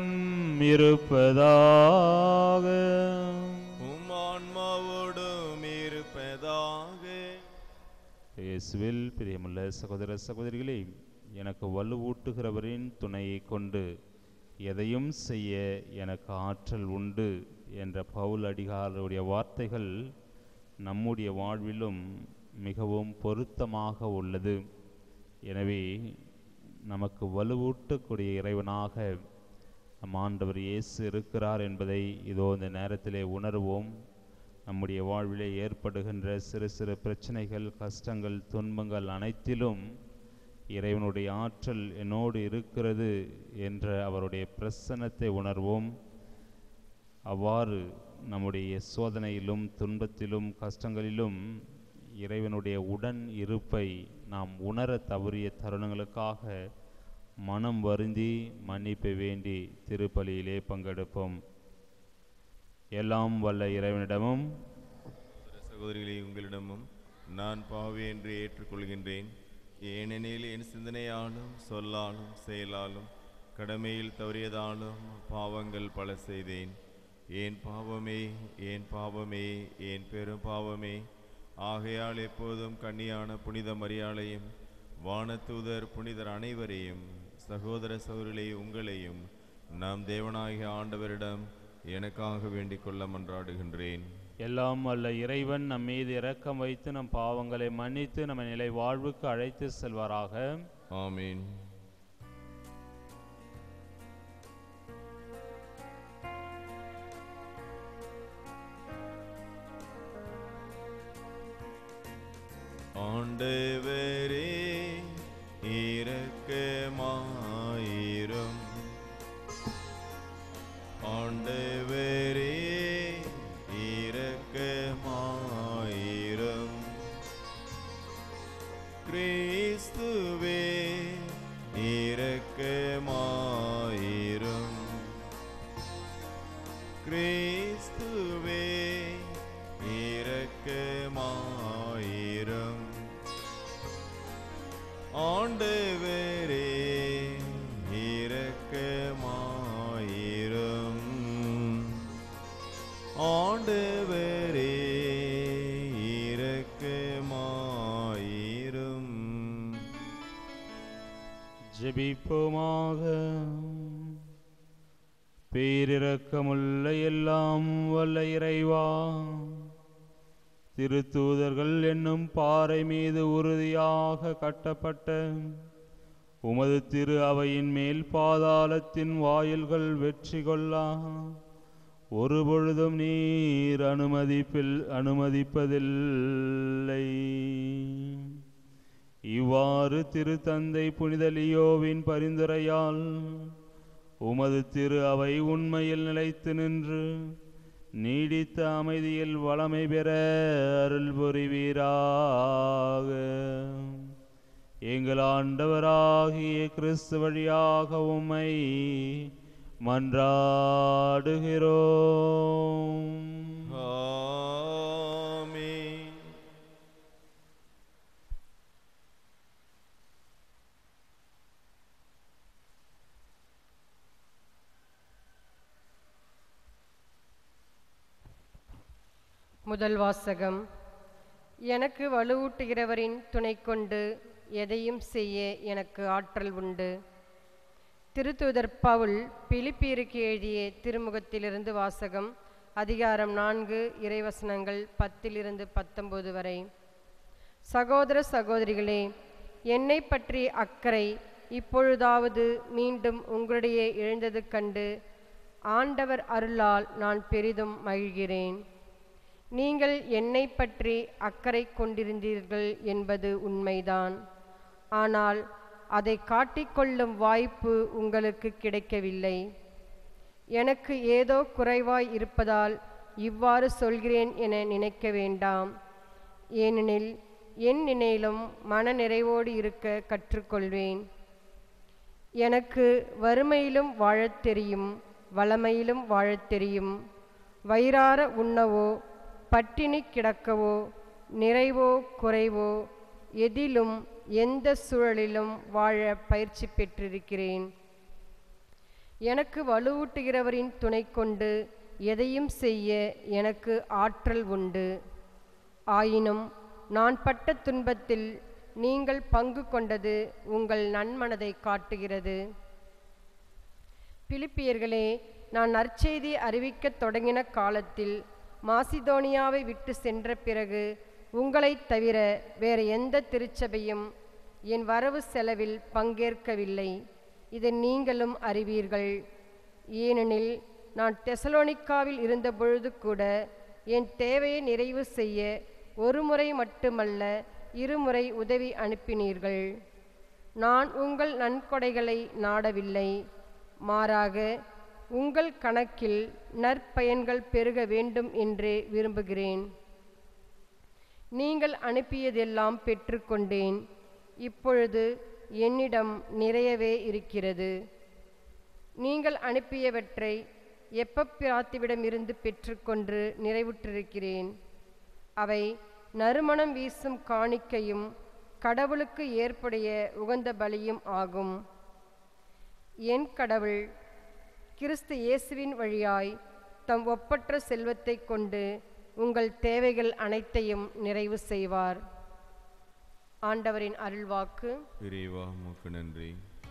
இருப்பதாக உம் ஆன்மாவோடும் இருப்பதாக இயேசுவில் பிரியமுள்ள சகோதர சகோதரிகளே எனக்கு வலுவூட்டுகிறவரின் துணையை கொண்டு எதையும் செய்ய எனக்கு ஆற்றல் உண்டு என்ற பவுல் அடிகாருடைய வார்த்தைகள் நம்முடைய வாழ்விலும் மிகவும் பொருத்தமாக உள்ளது எனவே நமக்கு வலுவூட்டக்கூடிய இறைவனாக நம் ஆண்டவர் இயேசு இருக்கிறார் என்பதை இதோ இந்த நேரத்திலே உணர்வோம் நம்முடைய வாழ்விலே ஏற்படுகின்ற சிறு சிறு பிரச்சனைகள் கஷ்டங்கள் துன்பங்கள் அனைத்திலும் இறைவனுடைய ஆற்றல் என்னோடு இருக்கிறது என்ற அவருடைய பிரசன்னத்தை உணர்வோம் அவ்வாறு நம்முடைய சோதனையிலும் துன்பத்திலும் கஷ்டங்களிலும் இறைவனுடைய உடன் இருப்பை நாம் உணர தவறிய தருணங்களுக்காக மனம் வருந்தி மன்னிப்பு வேண்டி திருப்பலியிலே பங்கெடுப்போம் எல்லாம் வல்ல இறைவனிடமும் சகோதரிகளே உங்களிடமும் நான் பாவி என்று ஏற்றுக்கொள்கின்றேன் ஏனெனில் என் சிந்தனையாலும் சொல்லாலும் செயலாலும் கடமையில் தவறியதாலும் பாவங்கள் பல செய்தேன் ஏன் பாவமே ஏன் பாவமே ஏன் பெரும் பாவமே ஆகையால் எப்போதும் கன்னியான புனித மரியாளையும் வானதூதர் புனிதர் அனைவரையும் சகோதர சகோதரிகளே உங்களையும் நாம் தேவனாகிய ஆண்டவரிடம் எனக்காக வேண்டிக் கொள்ள மன்றாடுகின்றேன் எல்லாம் வல்ல இறைவன் நம் மீது இரக்கம் வைத்து நம் பாவங்களை மன்னித்து நம்ம நிலை வாழ்வுக்கு அழைத்து செல்வாராக ஆமீன் ஆண்டவரே இரக்கமாயிரும் ஆண்டவரே இரக்கமாயிரும் கிறிஸ்துவே இரக்கமாயிரும் கிறிஸ்துவே இரக்கமாயிரும் ஆண்டவரே இரக்கமாயிரும் ஆண்டவரே இரக்கமாயிரும் ஜெபிப்போமாக பேரிரக்கமுள்ள எல்லாம் வல்ல இறைவா திருத்தூதர்கள் என்னும் பாறை மீது உறுதியாக கட்டப்பட்ட உமது திரு அவையின் மேல் பாதாளத்தின் வாயில்கள் வெற்றி கொள்ளா ஒருபொழுதும் நீர் அனுமதிப்பில் அனுமதிப்பதில்லை இவ்வாறு திருத்தந்தை புனித லியோவின் பரிந்துரையால் உமது திரு அவை உண்மையில் நிலைத்து நின்று நீடித்த அமைதியில் வளமை பெற அருள் புரிவீராக எங்கள் ஆண்டவராகிய கிறிஸ்து வழியாக உம்மை மன்றாடுகிறோம் ஆமென் முதல் வாசகம் எனக்கு வலுவூட்டுகிறவரின் துணை கொண்டு எதையும் செய்ய எனக்கு ஆற்றல் உண்டு திருத்தூதர் பவுல் பிலிப்பியருக்கு எழுதிய திருமுகத்திலிருந்து வாசகம் அதிகாரம் நான்கு இறைவசனங்கள் பத்திலிருந்து பத்தொன்பது வரை சகோதர சகோதரிகளே என்னை பற்றி அக்கறை இப்பொழுதாவது மீண்டும் உங்களிடையே எழுந்தது கண்டு ஆண்டவர் அருளால் நான் பெரிதும் மகிழ்கிறேன் நீங்கள் என்னை பற்றி அக்கறை கொண்டிருந்தீர்கள் என்பது உண்மைதான் ஆனால் அதை காட்டிக்கொள்ளும் வாய்ப்பு உங்களுக்கு கிடைக்கவில்லை எனக்கு ஏதோ குறைவாய் இருப்பதால் இவ்வாறு சொல்கிறேன் என நினைக்க வேண்டாம் ஏனெனில் என் நினைலும் மன நிறைவோடு இருக்க கற்றுக்கொள்வேன் எனக்கு வறுமையிலும் வாழத் தெரியும் வளமையிலும் வாழத் தெரியும் வயிறார உண்ணவோ பட்டினி கிடக்கவோ நிறைவோ குறைவோ எதிலும் எந்த சூழலிலும் வாழ பயிற்சி பெற்றிருக்கிறேன் எனக்கு வலுவூட்டுகிறவரின் துணை கொண்டு எதையும் செய்ய எனக்கு ஆற்றல் உண்டு ஆயினும் நான் பட்ட துன்பத்தில் நீங்கள் பங்கு கொண்டது உங்கள் நன்மனதை காட்டுகிறது பிலிப்பியர்களே நான் நற்செய்தி அறிவிக்கத் தொடங்கின காலத்தில் மாசிதோனியாவை விட்டு சென்ற பிறகு உங்களைத் தவிர வேறு எந்த திருச்சபையும் என் வரவு செலவில் பங்கேற்கவில்லை இதை நீங்களும் அறிவீர்கள் ஏனெனில் நான் தெசலோனிக்காவில் இருந்தபொழுது கூட என் தேவையை நிறைவு செய்ய ஒரு முறை மட்டுமல்ல இருமுறை உதவி அனுப்பினீர்கள் நான் உங்கள் நன்கொடைகளை நாடவில்லை மாறாக உங்கள் கணக்கில் நற்பயன்கள் பெருக வேண்டும் என்றே விரும்புகிறேன் நீங்கள் அனுப்பியதெல்லாம் பெற்றுக்கொண்டேன் இப்பொழுது என்னிடம் நிறையவே இருக்கிறது நீங்கள் அனுப்பியவற்றை எப்பப்பிராத்திவிடமிருந்து பெற்றுக்கொண்டு நிறைவுற்றிருக்கிறேன் அவை நறுமணம் வீசும் காணிக்கையும் கடவுளுக்கு ஏற்புடைய உகந்த பலியும் ஆகும் என் கடவுள் கிறிஸ்து இயேசுவின் வழியாய் தம் ஒப்பற்ற செல்வத்தைக் கொண்டு உங்கள் தேவைகள் அனைத்தையும் நிறைவு செய்வார் ஆண்டவரின் அருள்வாக்கு இறைவா உமக்கு நன்றி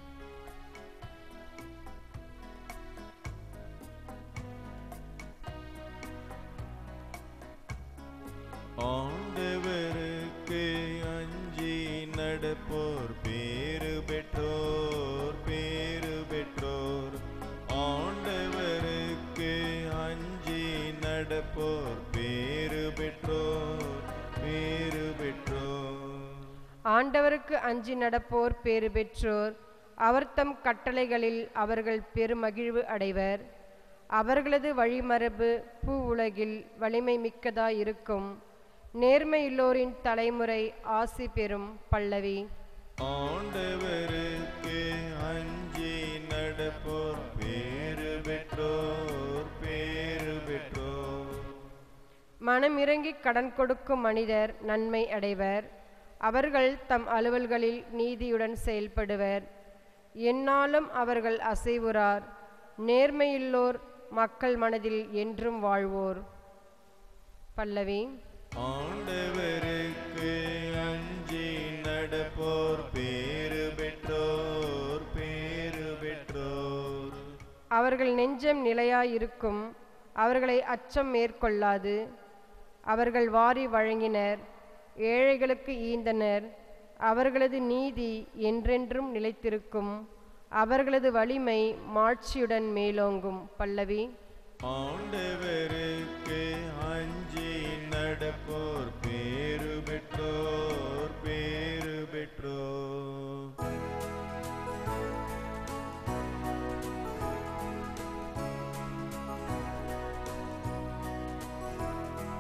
ஆண்டவருக்கு அஞ்சி நடப்போர் பேரு பெற்றோர் பேரு பெற்றோர் ஆண்டவருக்கு அஞ்சி நடப்போர் பேரு பெற்றோர் பேரு பெற்றோர் ஆண்டவருக்கு அஞ்சி நடப்போர் பேறு பெற்றோர் அவர் தம் கட்டளைகளில் அவர்கள் பெருமகிழ்வு அடைவர் அவர்களது வழிமரபு பூ உலகில் வலிமை மிக்கதாயிருக்கும் நேர்மையுள்ளோரின் தலைமுறை ஆசி பெறும் பல்லவி ஆண்டவருக்கு அஞ்சி நடப்போர் பேரு பெற்றோர் பேரு பெற்றோர் மனமிறங்கி கடன் கொடுக்கும் மனிதர் நன்மை அடைவர் அவர்கள் தம் அலுவல்களில் நீதியுடன் செயல்படுவர் எந்நாளும் அவர்கள் அசைவுறார் நேர்மையுள்ளோர் மக்கள் மனதில் என்றும் வாழ்வோர் பல்லவி ஆண்டவருக்கு அஞ்சி நடப்போர் பேரு பெற்றோர் பேரு பெற்றோர் அவர்கள் நெஞ்சம் நிலையாயிருக்கும் அவர்களை அச்சம் மேற்கொள்ளாது அவர்கள் வாரி வழங்கினர் ஏழைகளுக்கு ஈந்தனர் அவர்களது நீதி என்றென்றும் நிலைத்திருக்கும் அவர்களது வலிமை மாட்சியுடன் மேலோங்கும் பல்லவி ஆண்டவருக்கு அஞ்சி நடப்போர் பேரு பெற்றோர் பேரு பெற்றோர்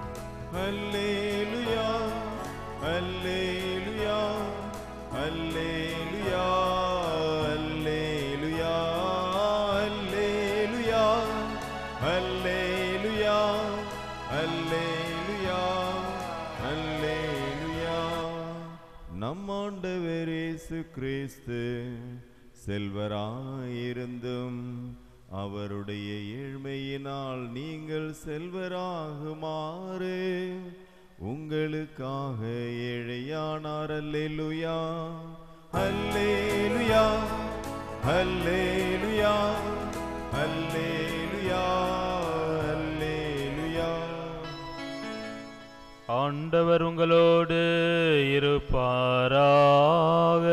அல்லேலுயா அல்லேலுயா அல்லேலுயா ஆண்டவர் இயேசு கிறிஸ்து செல்வராயிருந்தும் அவருடைய ஏழ்மையினால் நீங்கள் செல்வராகுமாறு உங்களுக்காக ஏழையானார் அல்லேலுயா அல்லேலுயா அல்லேலுயா அல்லேலுயா அல்லேலுயா ஆண்டவர் உங்களோடு இருப்பாராக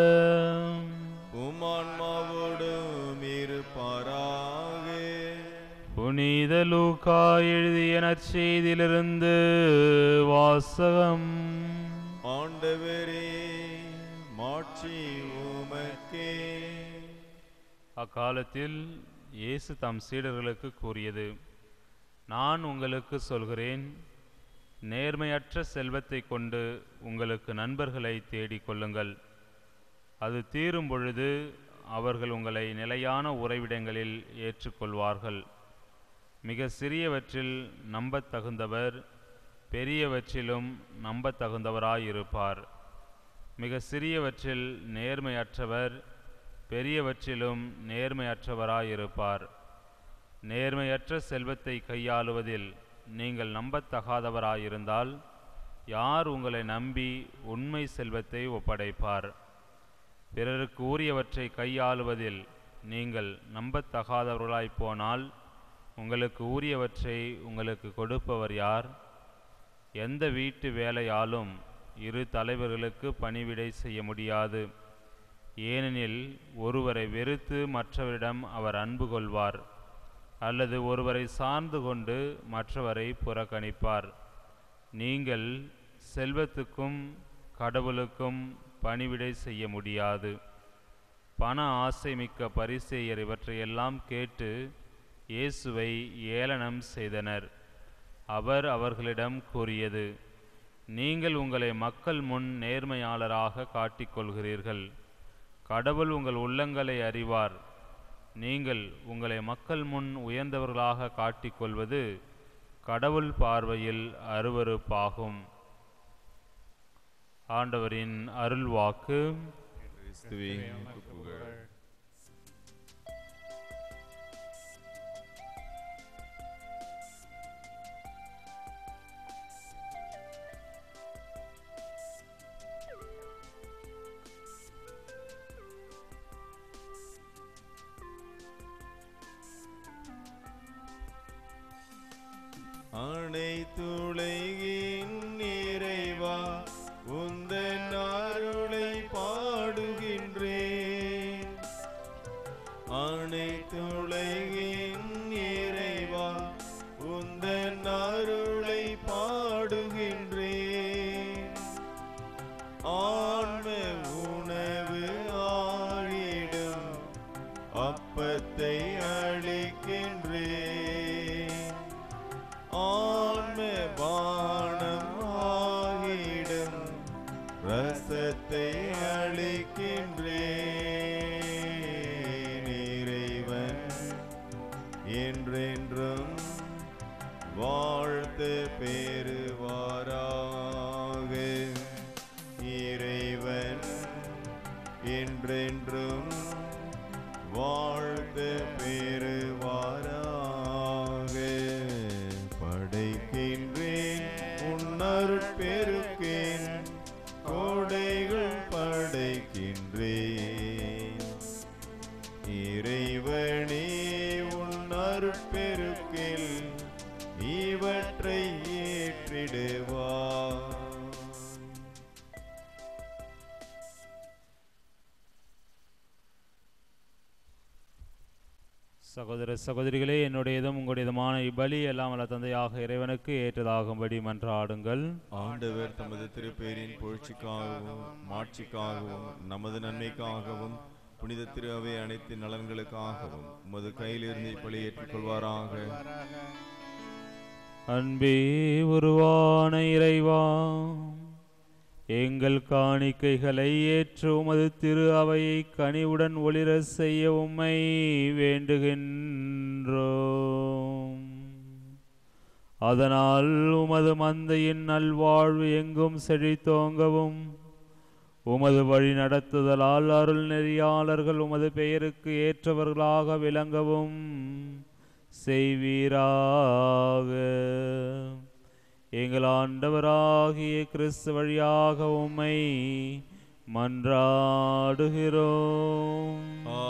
உமான்மாவோடும் இருப்பாராக புனித லூக்கா எழுதிய நற்செய்தியிலிருந்து வாசகம் ஆண்டவரே மாட்சி உமக்கே அக்காலத்தில் இயேசு தம் சீடர்களுக்கு கூறியது நான் உங்களுக்கு சொல்கிறேன் நேர்மையற்ற செல்வத்தை கொண்டு உங்களுக்கு நண்பர்களை தேடிக் கொள்ளுங்கள் அது தீரும் பொழுது அவர்கள் உங்களை நிலையான உறைவிடங்களில் ஏற்றுக்கொள்வார்கள் மிக சிறியவற்றில் நம்பத்தகுந்தவர் பெரியவற்றிலும் நம்பத்தகுந்தவராயிருப்பார் மிக சிறியவற்றில் நேர்மையற்றவர் பெரியவற்றிலும் நேர்மையற்றவராயிருப்பார் நேர்மையற்ற செல்வத்தை கையாளுவதில் நீங்கள் நம்பத்தகாதவராயிருந்தால் யார் உங்களை நம்பி உண்மை செல்வத்தை ஒப்படைப்பார் பிறருக்கு உரியவற்றை கையாளுவதில் நீங்கள் நம்பத்தகாதவர்களாய்ப் போனால் உங்களுக்கு உரியவற்றை உங்களுக்கு கொடுப்பவர் யார் எந்த வீட்டு வேலையாலும் இரு தலைவர்களுக்கு பணிவிடை செய்ய முடியாது ஏனெனில் ஒருவரை வெறுத்து மற்றவரிடம் அவர் அன்பு கொள்வார் அல்லது ஒருவரை சார்ந்து கொண்டு மற்றவரை புறக்கணிப்பார் நீங்கள் செல்வத்துக்கும் கடவுளுக்கும் பணிவிடை செய்ய முடியாது பண ஆசை மிக்க பரிசேயர் இவற்றையெல்லாம் கேட்டு இயேசுவை ஏளனம் செய்தனர் அவர் அவர்களிடம் கூறியது நீங்கள் உங்களை மக்கள் முன் நேர்மையாளராக காட்டிக்கொள்கிறீர்கள் கடவுள் உங்கள் உள்ளங்களை அறிவார் நீங்கள் உங்களை மக்கள் முன் உயர்ந்தவர்களாக காட்டிக்கொள்வது கடவுள் பார்வையில் அருவருப்பாகும் ஆண்டவரின் அருள்வாக்கு கிறிஸ்துவே உமக்கு புகழ் அனைத்துலகின் நிறைவா உந்தன் அருளை பாடுகின்றேன் அனைத்துலகின் நிறைவா உந்தன் அருளை பாடுகின்றேன் ஆன்ம உணவு ஆழிடும் அப்பத்தை அளிக்கின்றேன் ஆன்ம பானம் ஆகிடும் ரசத்தை அளிக்கின்றேன் இறைவன் என்றென்றும் வாழ்த்து பெறுவாராக இறைவன் என்றென்றும் வாழ்த்து பெறுவாராக படைக்கின்றேன் உன்னருட்பெருக்கேன் கோடைகள் படைக்கின்றேன் இறைவனே உன் அருட்பெருக்கில் இவற்றை ஏற்றிடுவார் சகோதர சகோதரிகளே என்னுடையதும் உங்களுடையதுமான இப்பலி எல்லாம் வல்ல தந்தையாக இறைவனுக்கு ஏற்றதாகும்படி மன்றாடுங்கள் ஆண்டவர் தமது திருப்பேரின் புகழ்ச்சிக்காகவும் மாட்சிக்காகவும் நமது நன்மைக்காகவும் புனித திரு அவை அனைத்து நலன்களுக்காகவும் உமது கையிலிருந்து இப்பலி ஏற்றுக்கொள்வாராக அன்பே உருவான இறைவா எங்கள் காணிக்கைகளை ஏற்று உமது திரு அவையை கனிவுடன் ஒளிர செய்ய உம்மை வேண்டுகின்றோம் அதனால் உமது மந்தையின் நல்வாழ்வு எங்கும் செழித்தோங்கவும் உமது வழி நடத்துதலால் அருள் நெறியாளர்கள் உமது பெயருக்கு ஏற்றவர்களாக விளங்கவும் செய்வீராக எங்கள் ஆண்டவராகிய கிறிஸ்து வழியாக உம்மை மன்றாடுகிறோம்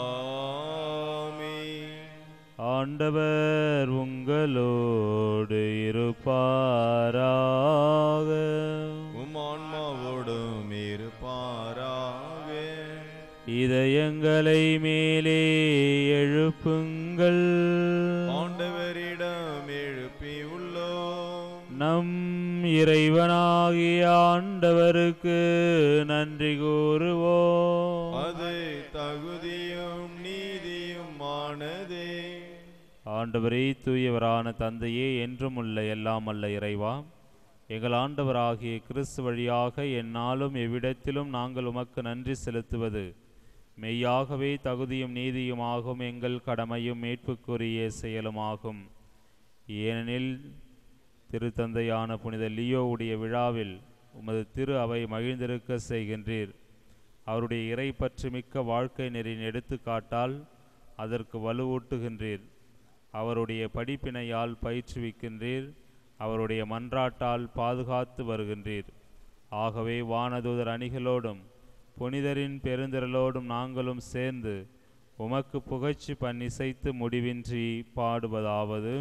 ஆமென். ஆண்டவர் உங்களோடு இருப்பாராக உம் ஆன்மாவோடும் இருப்பாராக இதயங்களை மேலே எழுப்புங்கள் ஆண்டவரிடம் எழுப்பி உள்ளோம் நம் இறைவனாகிய ஆண்டவருக்கு நன்றி கூறுவோம் அது தகுதியும் நீதியும் ஆனதே ஆண்டவரே தூயவரான தந்தையே என்றும் உள்ள எல்லாம் அல்ல இறைவா எங்கள் ஆண்டவராகிய கிறிஸ்து வழியாக எந்நாளும் எவ்விடத்திலும் நாங்கள் உமக்கு நன்றி செலுத்துவது மெய்யாகவே தகுதியும் நீதியுமாகும் எங்கள் கடமையும் மீட்புக்குரிய செயலுமாகும் ஏனெனில் திருத்தந்தையான புனித லியோவுடைய விழாவில் உமது திரு அவை மகிழ்ந்திருக்க செய்கின்றீர் அவருடைய இறை பற்றி மிக்க வாழ்க்கை நெறியின் எடுத்துக்காட்டால் அதற்கு வலுவூட்டுகின்றீர் அவருடைய படிப்பினையால் பயிற்றுவிக்கின்றீர் அவருடைய மன்றாட்டால் பாதுகாத்து வருகின்றீர் ஆகவே வானதூதர் அணிகளோடும் புனிதரின் பெருந்திரளோடும் நாங்களும் சேர்ந்து உமக்கு புகழ்ச்சி பண்ணிசைத்து முடிவின்றி பாடுவதாவது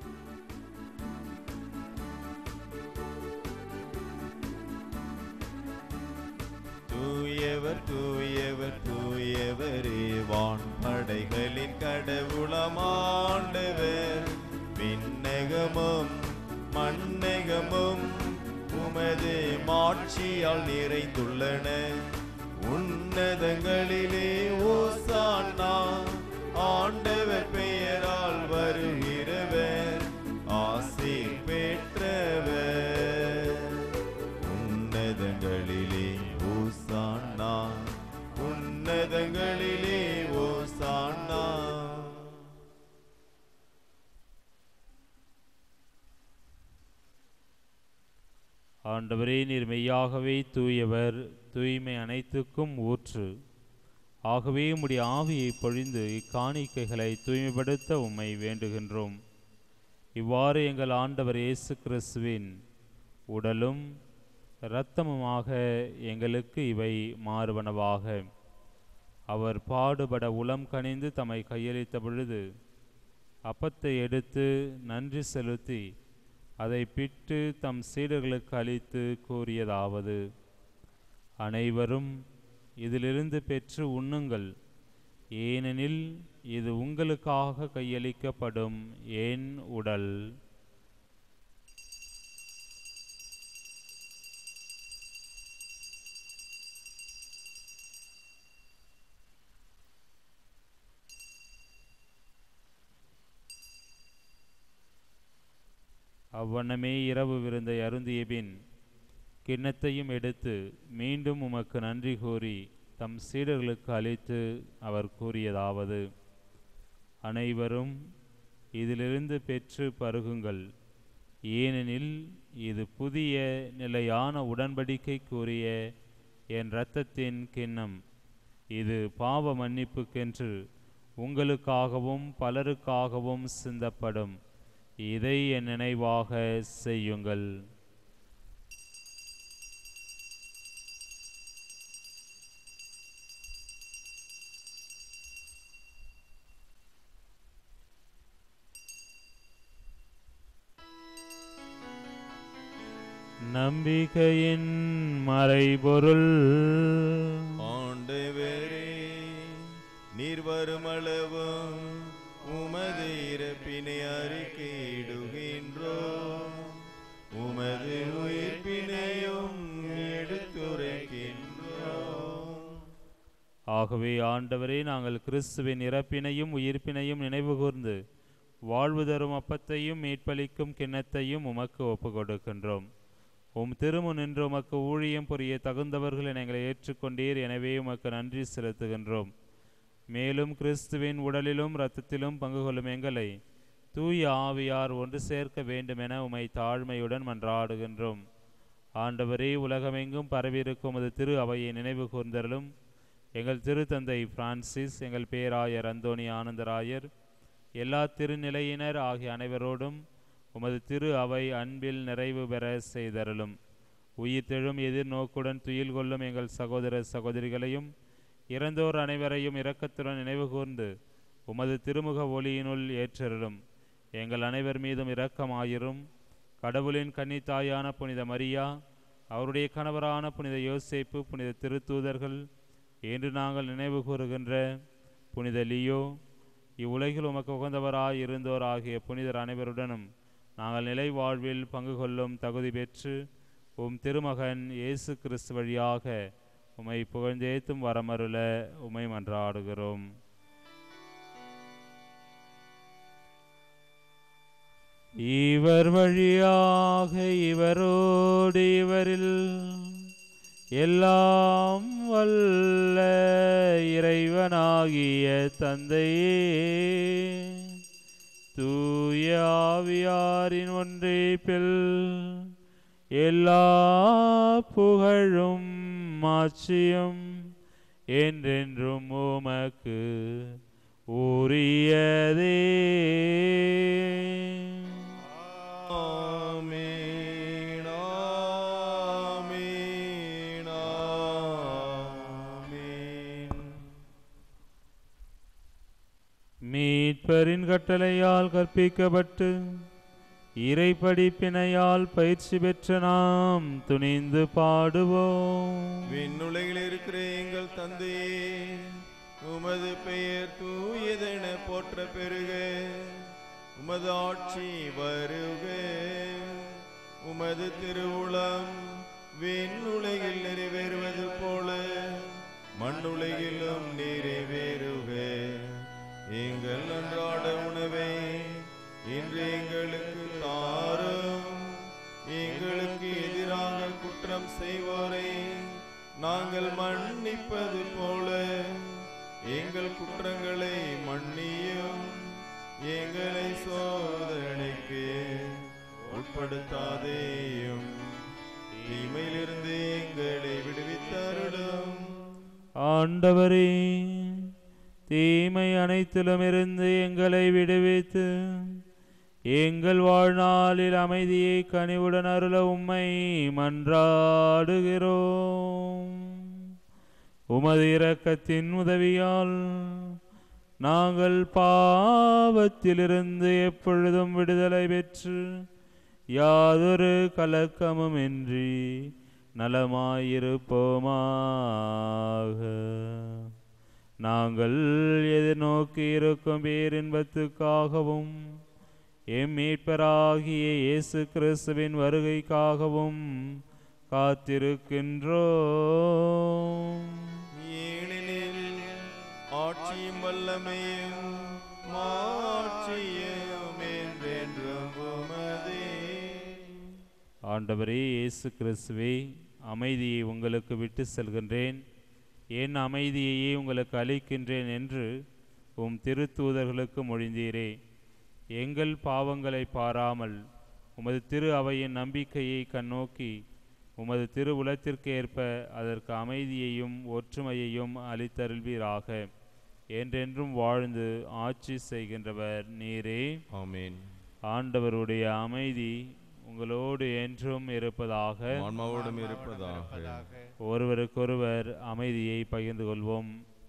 தூயவர் தூயவர் தூயவரே வான் படைகளின் கடவுளமாண்டவர் விண்ணகமும் மண்ணகமும் உமது மாட்சியால் நிறைந்துள்ளன உன்னதங்களிலே ஓசானா ஆண்டவர் பெயரால் வருகிறவர் ஆசீர் பெற்றவர் உன்னதங்களிலே ஓசானா உன்னதங்களிலே ஓசானா ஆண்டவரே நீர் மெய்யாகவே தூயவர் தூய்மை அனைத்துக்கும் ஊற்று ஆகவே உம்முடைய ஆவியை பொழிந்து இக்காணிக்கைகளை தூய்மைப்படுத்த உம்மை வேண்டுகின்றோம் இவ்வாறு எங்கள் ஆண்டவர் இயேசு கிறிஸ்துவின் உடலும் இரத்தமுமாக எங்களுக்கு இவை மாறுவனவாக அவர் பாடுபட உளம் கனிந்து தம்மை கையளித்த பொழுது அப்பத்தை எடுத்து நன்றி செலுத்தி அதை பிட்டு தம் சீடர்களுக்கு அளித்து கூறியதாவது அனைவரும் இதிலிருந்து பெற்று உண்ணுங்கள் ஏனெனில் இது உங்களுக்காக கையளிக்கப்படும் என் உடல் அவ்வண்ணமே இரவு விருந்தை அருந்திய பின் கிண்ணத்தையும் எடுத்து மீண்டும் உமக்கு நன்றி கூறி தம் சீடர்களுக்கு அளித்து அவர் கூறியதாவது அனைவரும் இதிலிருந்து பெற்று பருகுங்கள் ஏனெனில் இது புதிய நிலையான உடன்படிக்கைக்குரிய என் இரத்தத்தின் கிண்ணம் இது பாவ மன்னிப்புக்கென்று உங்களுக்காகவும் பலருக்காகவும் சிந்தப்படும் இதை என் நினைவாக செய்யுங்கள் நம்பிக்கையின் மறைபொருள் ஆண்டவரே நீர் வருமளவும் உமது இறப்பினை அறிக்கையிடுகின்றோம் உமது உயிர்ப்பினையும் எடுத்துரைக்கின்றோம் ஆகவே ஆண்டவரே நாங்கள் கிறிஸ்துவின் இறப்பினையும் உயிர்ப்பினையும் நினைவு கூர்ந்து வாழ்வு தரும் அப்பத்தையும் மீட்பளிக்கும் கிண்ணத்தையும் உமக்கு ஒப்புக் கொடுக்கின்றோம் உம் திருமு நின்று உமக்கு ஊழியம் புரிய தகுந்தவர்கள் என எங்களை ஏற்றுக்கொண்டீர் எனவே உமக்கு நன்றி செலுத்துகின்றோம் மேலும் கிறிஸ்துவின் உடலிலும் இரத்தத்திலும் பங்கு கொள்ளும் எங்களை தூய ஆவியார் ஒன்று சேர்க்க வேண்டுமென உமை தாழ்மையுடன் மன்றாடுகின்றோம் ஆண்டவரே உலகமெங்கும் பரவியிருக்கும் அது திரு அவையை நினைவு கூர்ந்தருளும் எங்கள் திருத்தந்தை பிரான்சிஸ் எங்கள் பேராயர் அந்தோணி ஆனந்தராயர் எல்லா திருநிலையினர் ஆகிய அனைவரோடும் உமது திரு அவை அன்பில் நிறைவு பெற செய்தருளும் உயிர்த்தெழும் எதிர்நோக்குடன் துயில் கொள்ளும் எங்கள் சகோதர சகோதரிகளையும் இறந்தோர் அனைவரையும் இரக்கத்துடன் நினைவு கூர்ந்து உமது திருமுக ஒளியினுள் ஏற்றருளும் எங்கள் அனைவர் மீதும் இரக்கமாயிரும் கடவுளின் கன்னித்தாயான புனித மரியா அவருடைய கணவரான புனித யோசேப்பு புனித திருத்தூதர்கள் என்று நாங்கள் நினைவு கூறுகின்ற புனித லியோ இவ்வுலகில் உமக்கு உகந்தவராய் இருந்தோர் ஆகிய புனிதர் அனைவருடனும் நாங்கள் நிலை வாழ்வில் பங்கு கொள்ளும் தகுதி பெற்று உம் திருமகன் இயேசு கிறிஸ்து வழியாக உம்மை புகழ்ந்தேத்தும் வரமருள உம்மை மன்றாடுகிறோம் இவர் வழியாக இவரோடு இவரில் எல்லாம் வல்ல இறைவனாகிய தந்தையே தூய ஆவியாரின் ஒன்றிப்பில் எல்லா புகழும் மாட்சியும் என்றென்றும் உமக்கு உரியதே ஆமென், ஆமென், ஆமென். மீட்பரின் கட்டளையால் கற்பிக்கப்பட்டு இறை படிப்பினையால் பயிற்சி பெற்ற நாம் துணிந்து பாடுவோம் விண்ணுலகில் இருக்கிற எங்கள் தந்தையே உமது பெயர் தூயதென போற்ற பெருக உமது ஆட்சி வருக உமது திருவுளம் விண்ணுலகில் நிறைவேறுவது போல மண்ணுலகிலும் நிறைவேறுக எங்கள் அன்றாட உணவை இன்று எங்களுக்கு தாரும் எங்களுக்கு எதிராக குற்றம் செய்வோரை நாங்கள் மன்னிப்பது போல எங்கள் குற்றங்களை மன்னியும் எங்களை சோதனைக்கு உட்படுத்தாதேயும் தீமையிலிருந்து எங்களை விடுவித்தருளும் ஆண்டவரே தீமை அனைத்திலுமிருந்து எங்களை விடுவித்து எங்கள் வாழ்நாளில் அமைதியை கனிவுடன் அருள உம்மை மன்றாடுகிறோம் உமது இரக்கத்தின் உதவியால் நாங்கள் பாவத்திலிருந்து எப்பொழுதும் விடுதலை பெற்று யாதொரு கலக்கமுமின்றி நலமாயிருப்போமாக நாங்கள் எதிர்நோக்கி இருக்கும் பேரின்பத்துக்காகவும் எம் மீட்பராகிய இயேசு கிறிஸ்துவின் வருகைக்காகவும் காத்திருக்கின்றோம் ஏனெனில் ஆட்சியும் வல்லமையும் மாட்சியும் என்றென்றும் உமதே ஆண்டவரே இயேசு கிறிஸ்துவே அமைதியை உங்களுக்கு விட்டு செல்கின்றேன் என் அமைதியையே உங்களுக்கு அளிக்கின்றேன் என்று உம் திருத்தூதர்களுக்கு மொழிந்தீரே எங்கள் பாவங்களை பாராமல் உமது திரு அவையின் நம்பிக்கையை கண்ணோக்கி உமது திரு உலத்திற்கு ஏற்ப அதற்கு அமைதியையும் ஒற்றுமையையும் அளித்தருள்வீராக என்றென்றும் வாழ்ந்து ஆட்சி செய்கின்றவர் நீரே ஆமென் ஆண்டவருடைய அமைதி உங்களோடு என்றும் இருப்பதாக ஆன்மாவோடும் இருப்பதாக ஒருவருக்கொருவர் அமைதியை பகிர்ந்து கொள்வோம்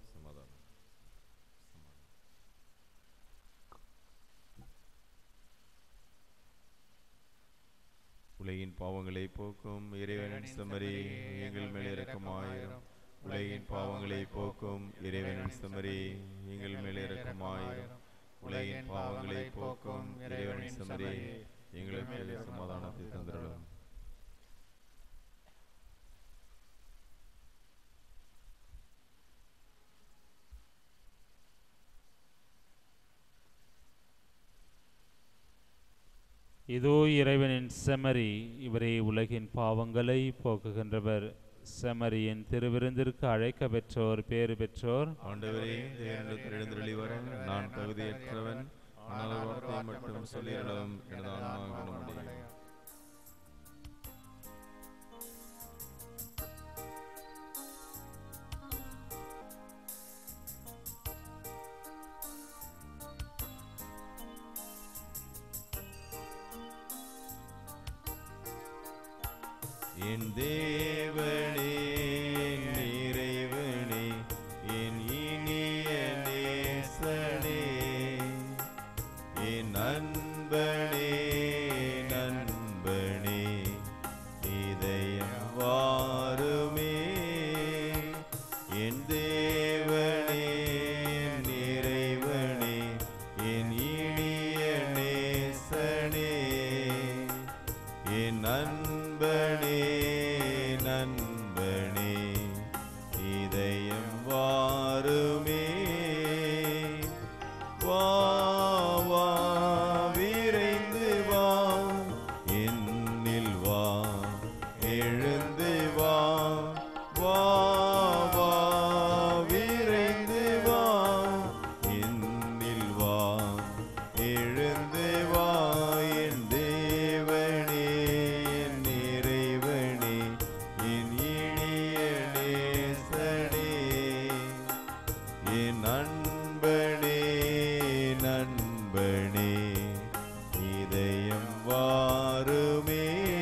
உலகின் பாவங்களை போக்கும் இறைவனின் செம்மறி எங்கள் மேல் இரக்கமாயிரும் உலகின் பாவங்களை போக்கும் இறைவனின் செம்மறி எங்கள் மேல் இரக்கமாயிரும் உலகின் பாவங்களை போக்கும் இறைவனின் செம்மறி எங்களுக்கு சமாதானத்தை தந்திரலும் இதோ இறைவனின் செமரி இவரே உலகின் பாவங்களை போக்குகின்றவர் செமரியின் திருவிருந்திற்கு அழைக்க பெற்றோர் பேறு பெற்றோர் ஆண்டவரே தேவனிடத்தில் எழுந்தருளி வர நான் தகுதியற்றவன் ஆனால் ஒரு வார்த்தை மட்டும் சொல்லிடலாம் எனது ஆன்மா குணமடையும் என் தேவனே என் இறைவனே என் இனிய நேசனே என் நண்பனே நண்பனே இதயம் வாருமே என் தேவனே என் இறைவனே என் இனிய நேசனே என் நண்பனே நண்பனே இதயம் வாருமே வா வா விரைந்து வா என்னில் வா எழுந்து வா வா வா விரைந்து வா என்னில் வா எழுந்து வா என் தேவனே என் இறைவனே என் இனிய நேசனே என் நண்பனே நண்பனே இதயம் வாருமே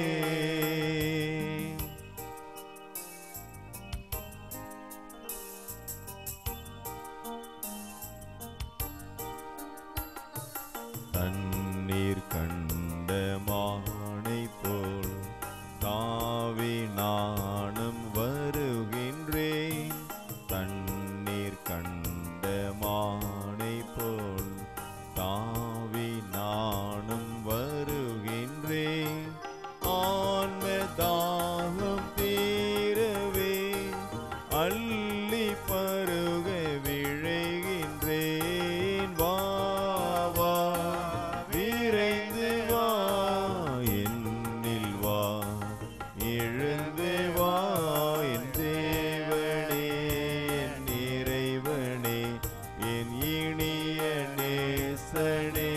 தண்ணீர் கண்ட மானை போல் தாவி நானும் வருகின்றேன் தண்ணீர் கண்ட மானை போல் தாவி நானும் வருகின்றேன் ஆன்ம தாகம் தீரவே அள்ளி பருக விழைகின்றேன் வா வா விரைந்து வா என்னில் வா எழுந்து வா என் தேவனே என் இறைவனே என் இனிய நேசனே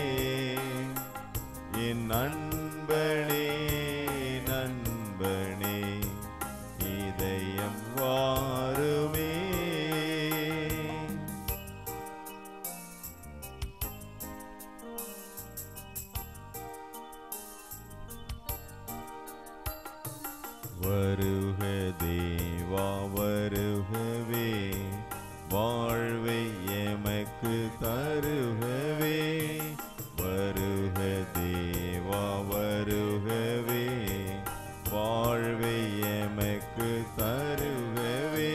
என் நண்பனே நண்பனே இதயம் வாருமே வருக தேவா வருகவே வாழ்வை எமக்கு தருகவே வருக தேவா வருகவே வாழ்வை எமக்கு தருகவே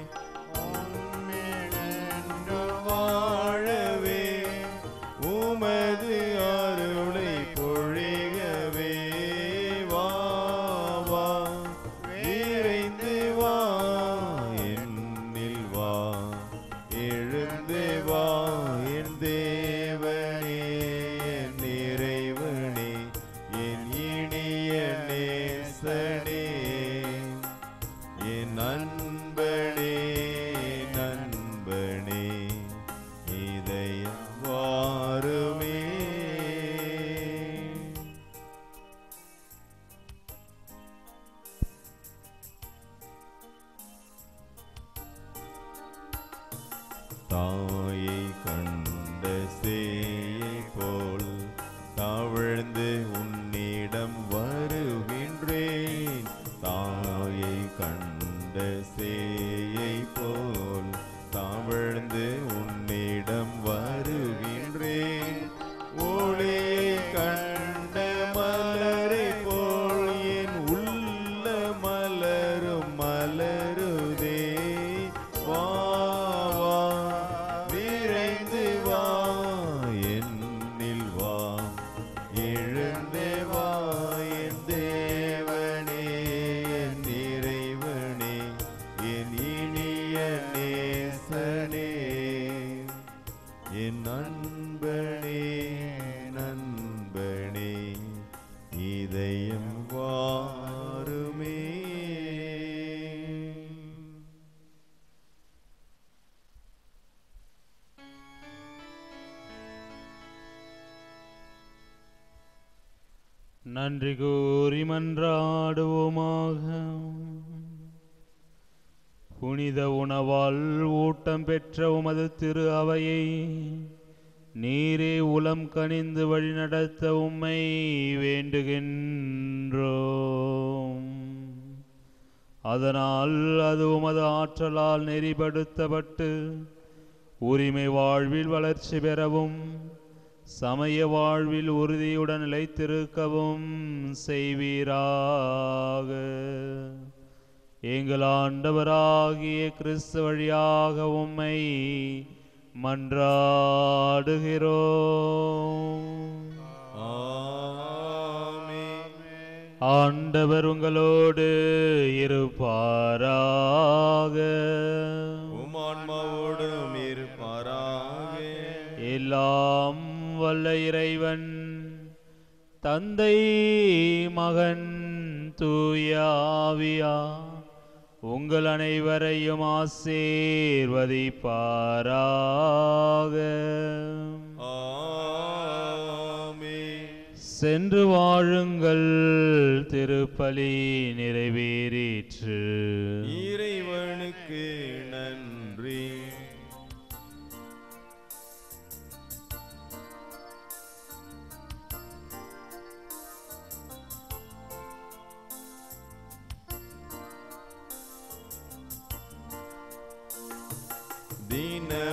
உம்மிடன்று வாழவே உமது அருளை பொழிகவே வா வா விரைந்து வா என்னில் வா எழுந்து வா என் தேவனே என் இறைவனே என் இனிய நேசனே என் நண்பனே நண்பனே இதயம் வாருமே தாயை கண்ட சேயை போல் தவழ்ந்து உன்னிடம் வருகின்றேன் தாயை கண்ட சேயை போல் தவழ்ந்து உன்னிடம் வருகின்றேன் ஒளியை கண்ட மலரை போல் என் உள்ள மலரும் மலருதே வா வா விரைந்து வா என்னில் வா எழுந்து வா என் தேவனே என் இறைவனே என் இனிய நேசனே என் நண்பனே நண்பனே இதயம் வாருமே நன்றி கூறி மன்றாடுவோமாக புனித உணவால் ஊட்டம் பெற்ற உமது திரு அவையை நீரே உளம் கனிந்து வழிநடத்த உம்மை வேண்டுகின்றோம் அதனால் அது உமது ஆற்றலால் நெறிப்படுத்தப்பட்டு உரிமை வாழ்வில் வளர்ச்சி பெறவும் சமய வாழ்வில் உறுதியுடன் நிலைத்திருக்கவும் செய்வீராக எங்கள் ஆண்டவராகிய கிறிஸ்து வழியாக உம்மை மன்றாடுகிறோம் ஆமென். ஆண்டவர் உங்களோடு இருப்பாராக உம் ஆன்மாவோடும் இருப்பாராக எல்லாம் வல்ல இறைவன் தந்தை மகன் தூயாவியா உங்கள் அனைவரையும் ஆசீர்வதிப்பாராக ஆமென். சென்று வாழுங்கள் திருப்பலி நிறைவேறிற்று இறைவனுக்கு நன்றி தின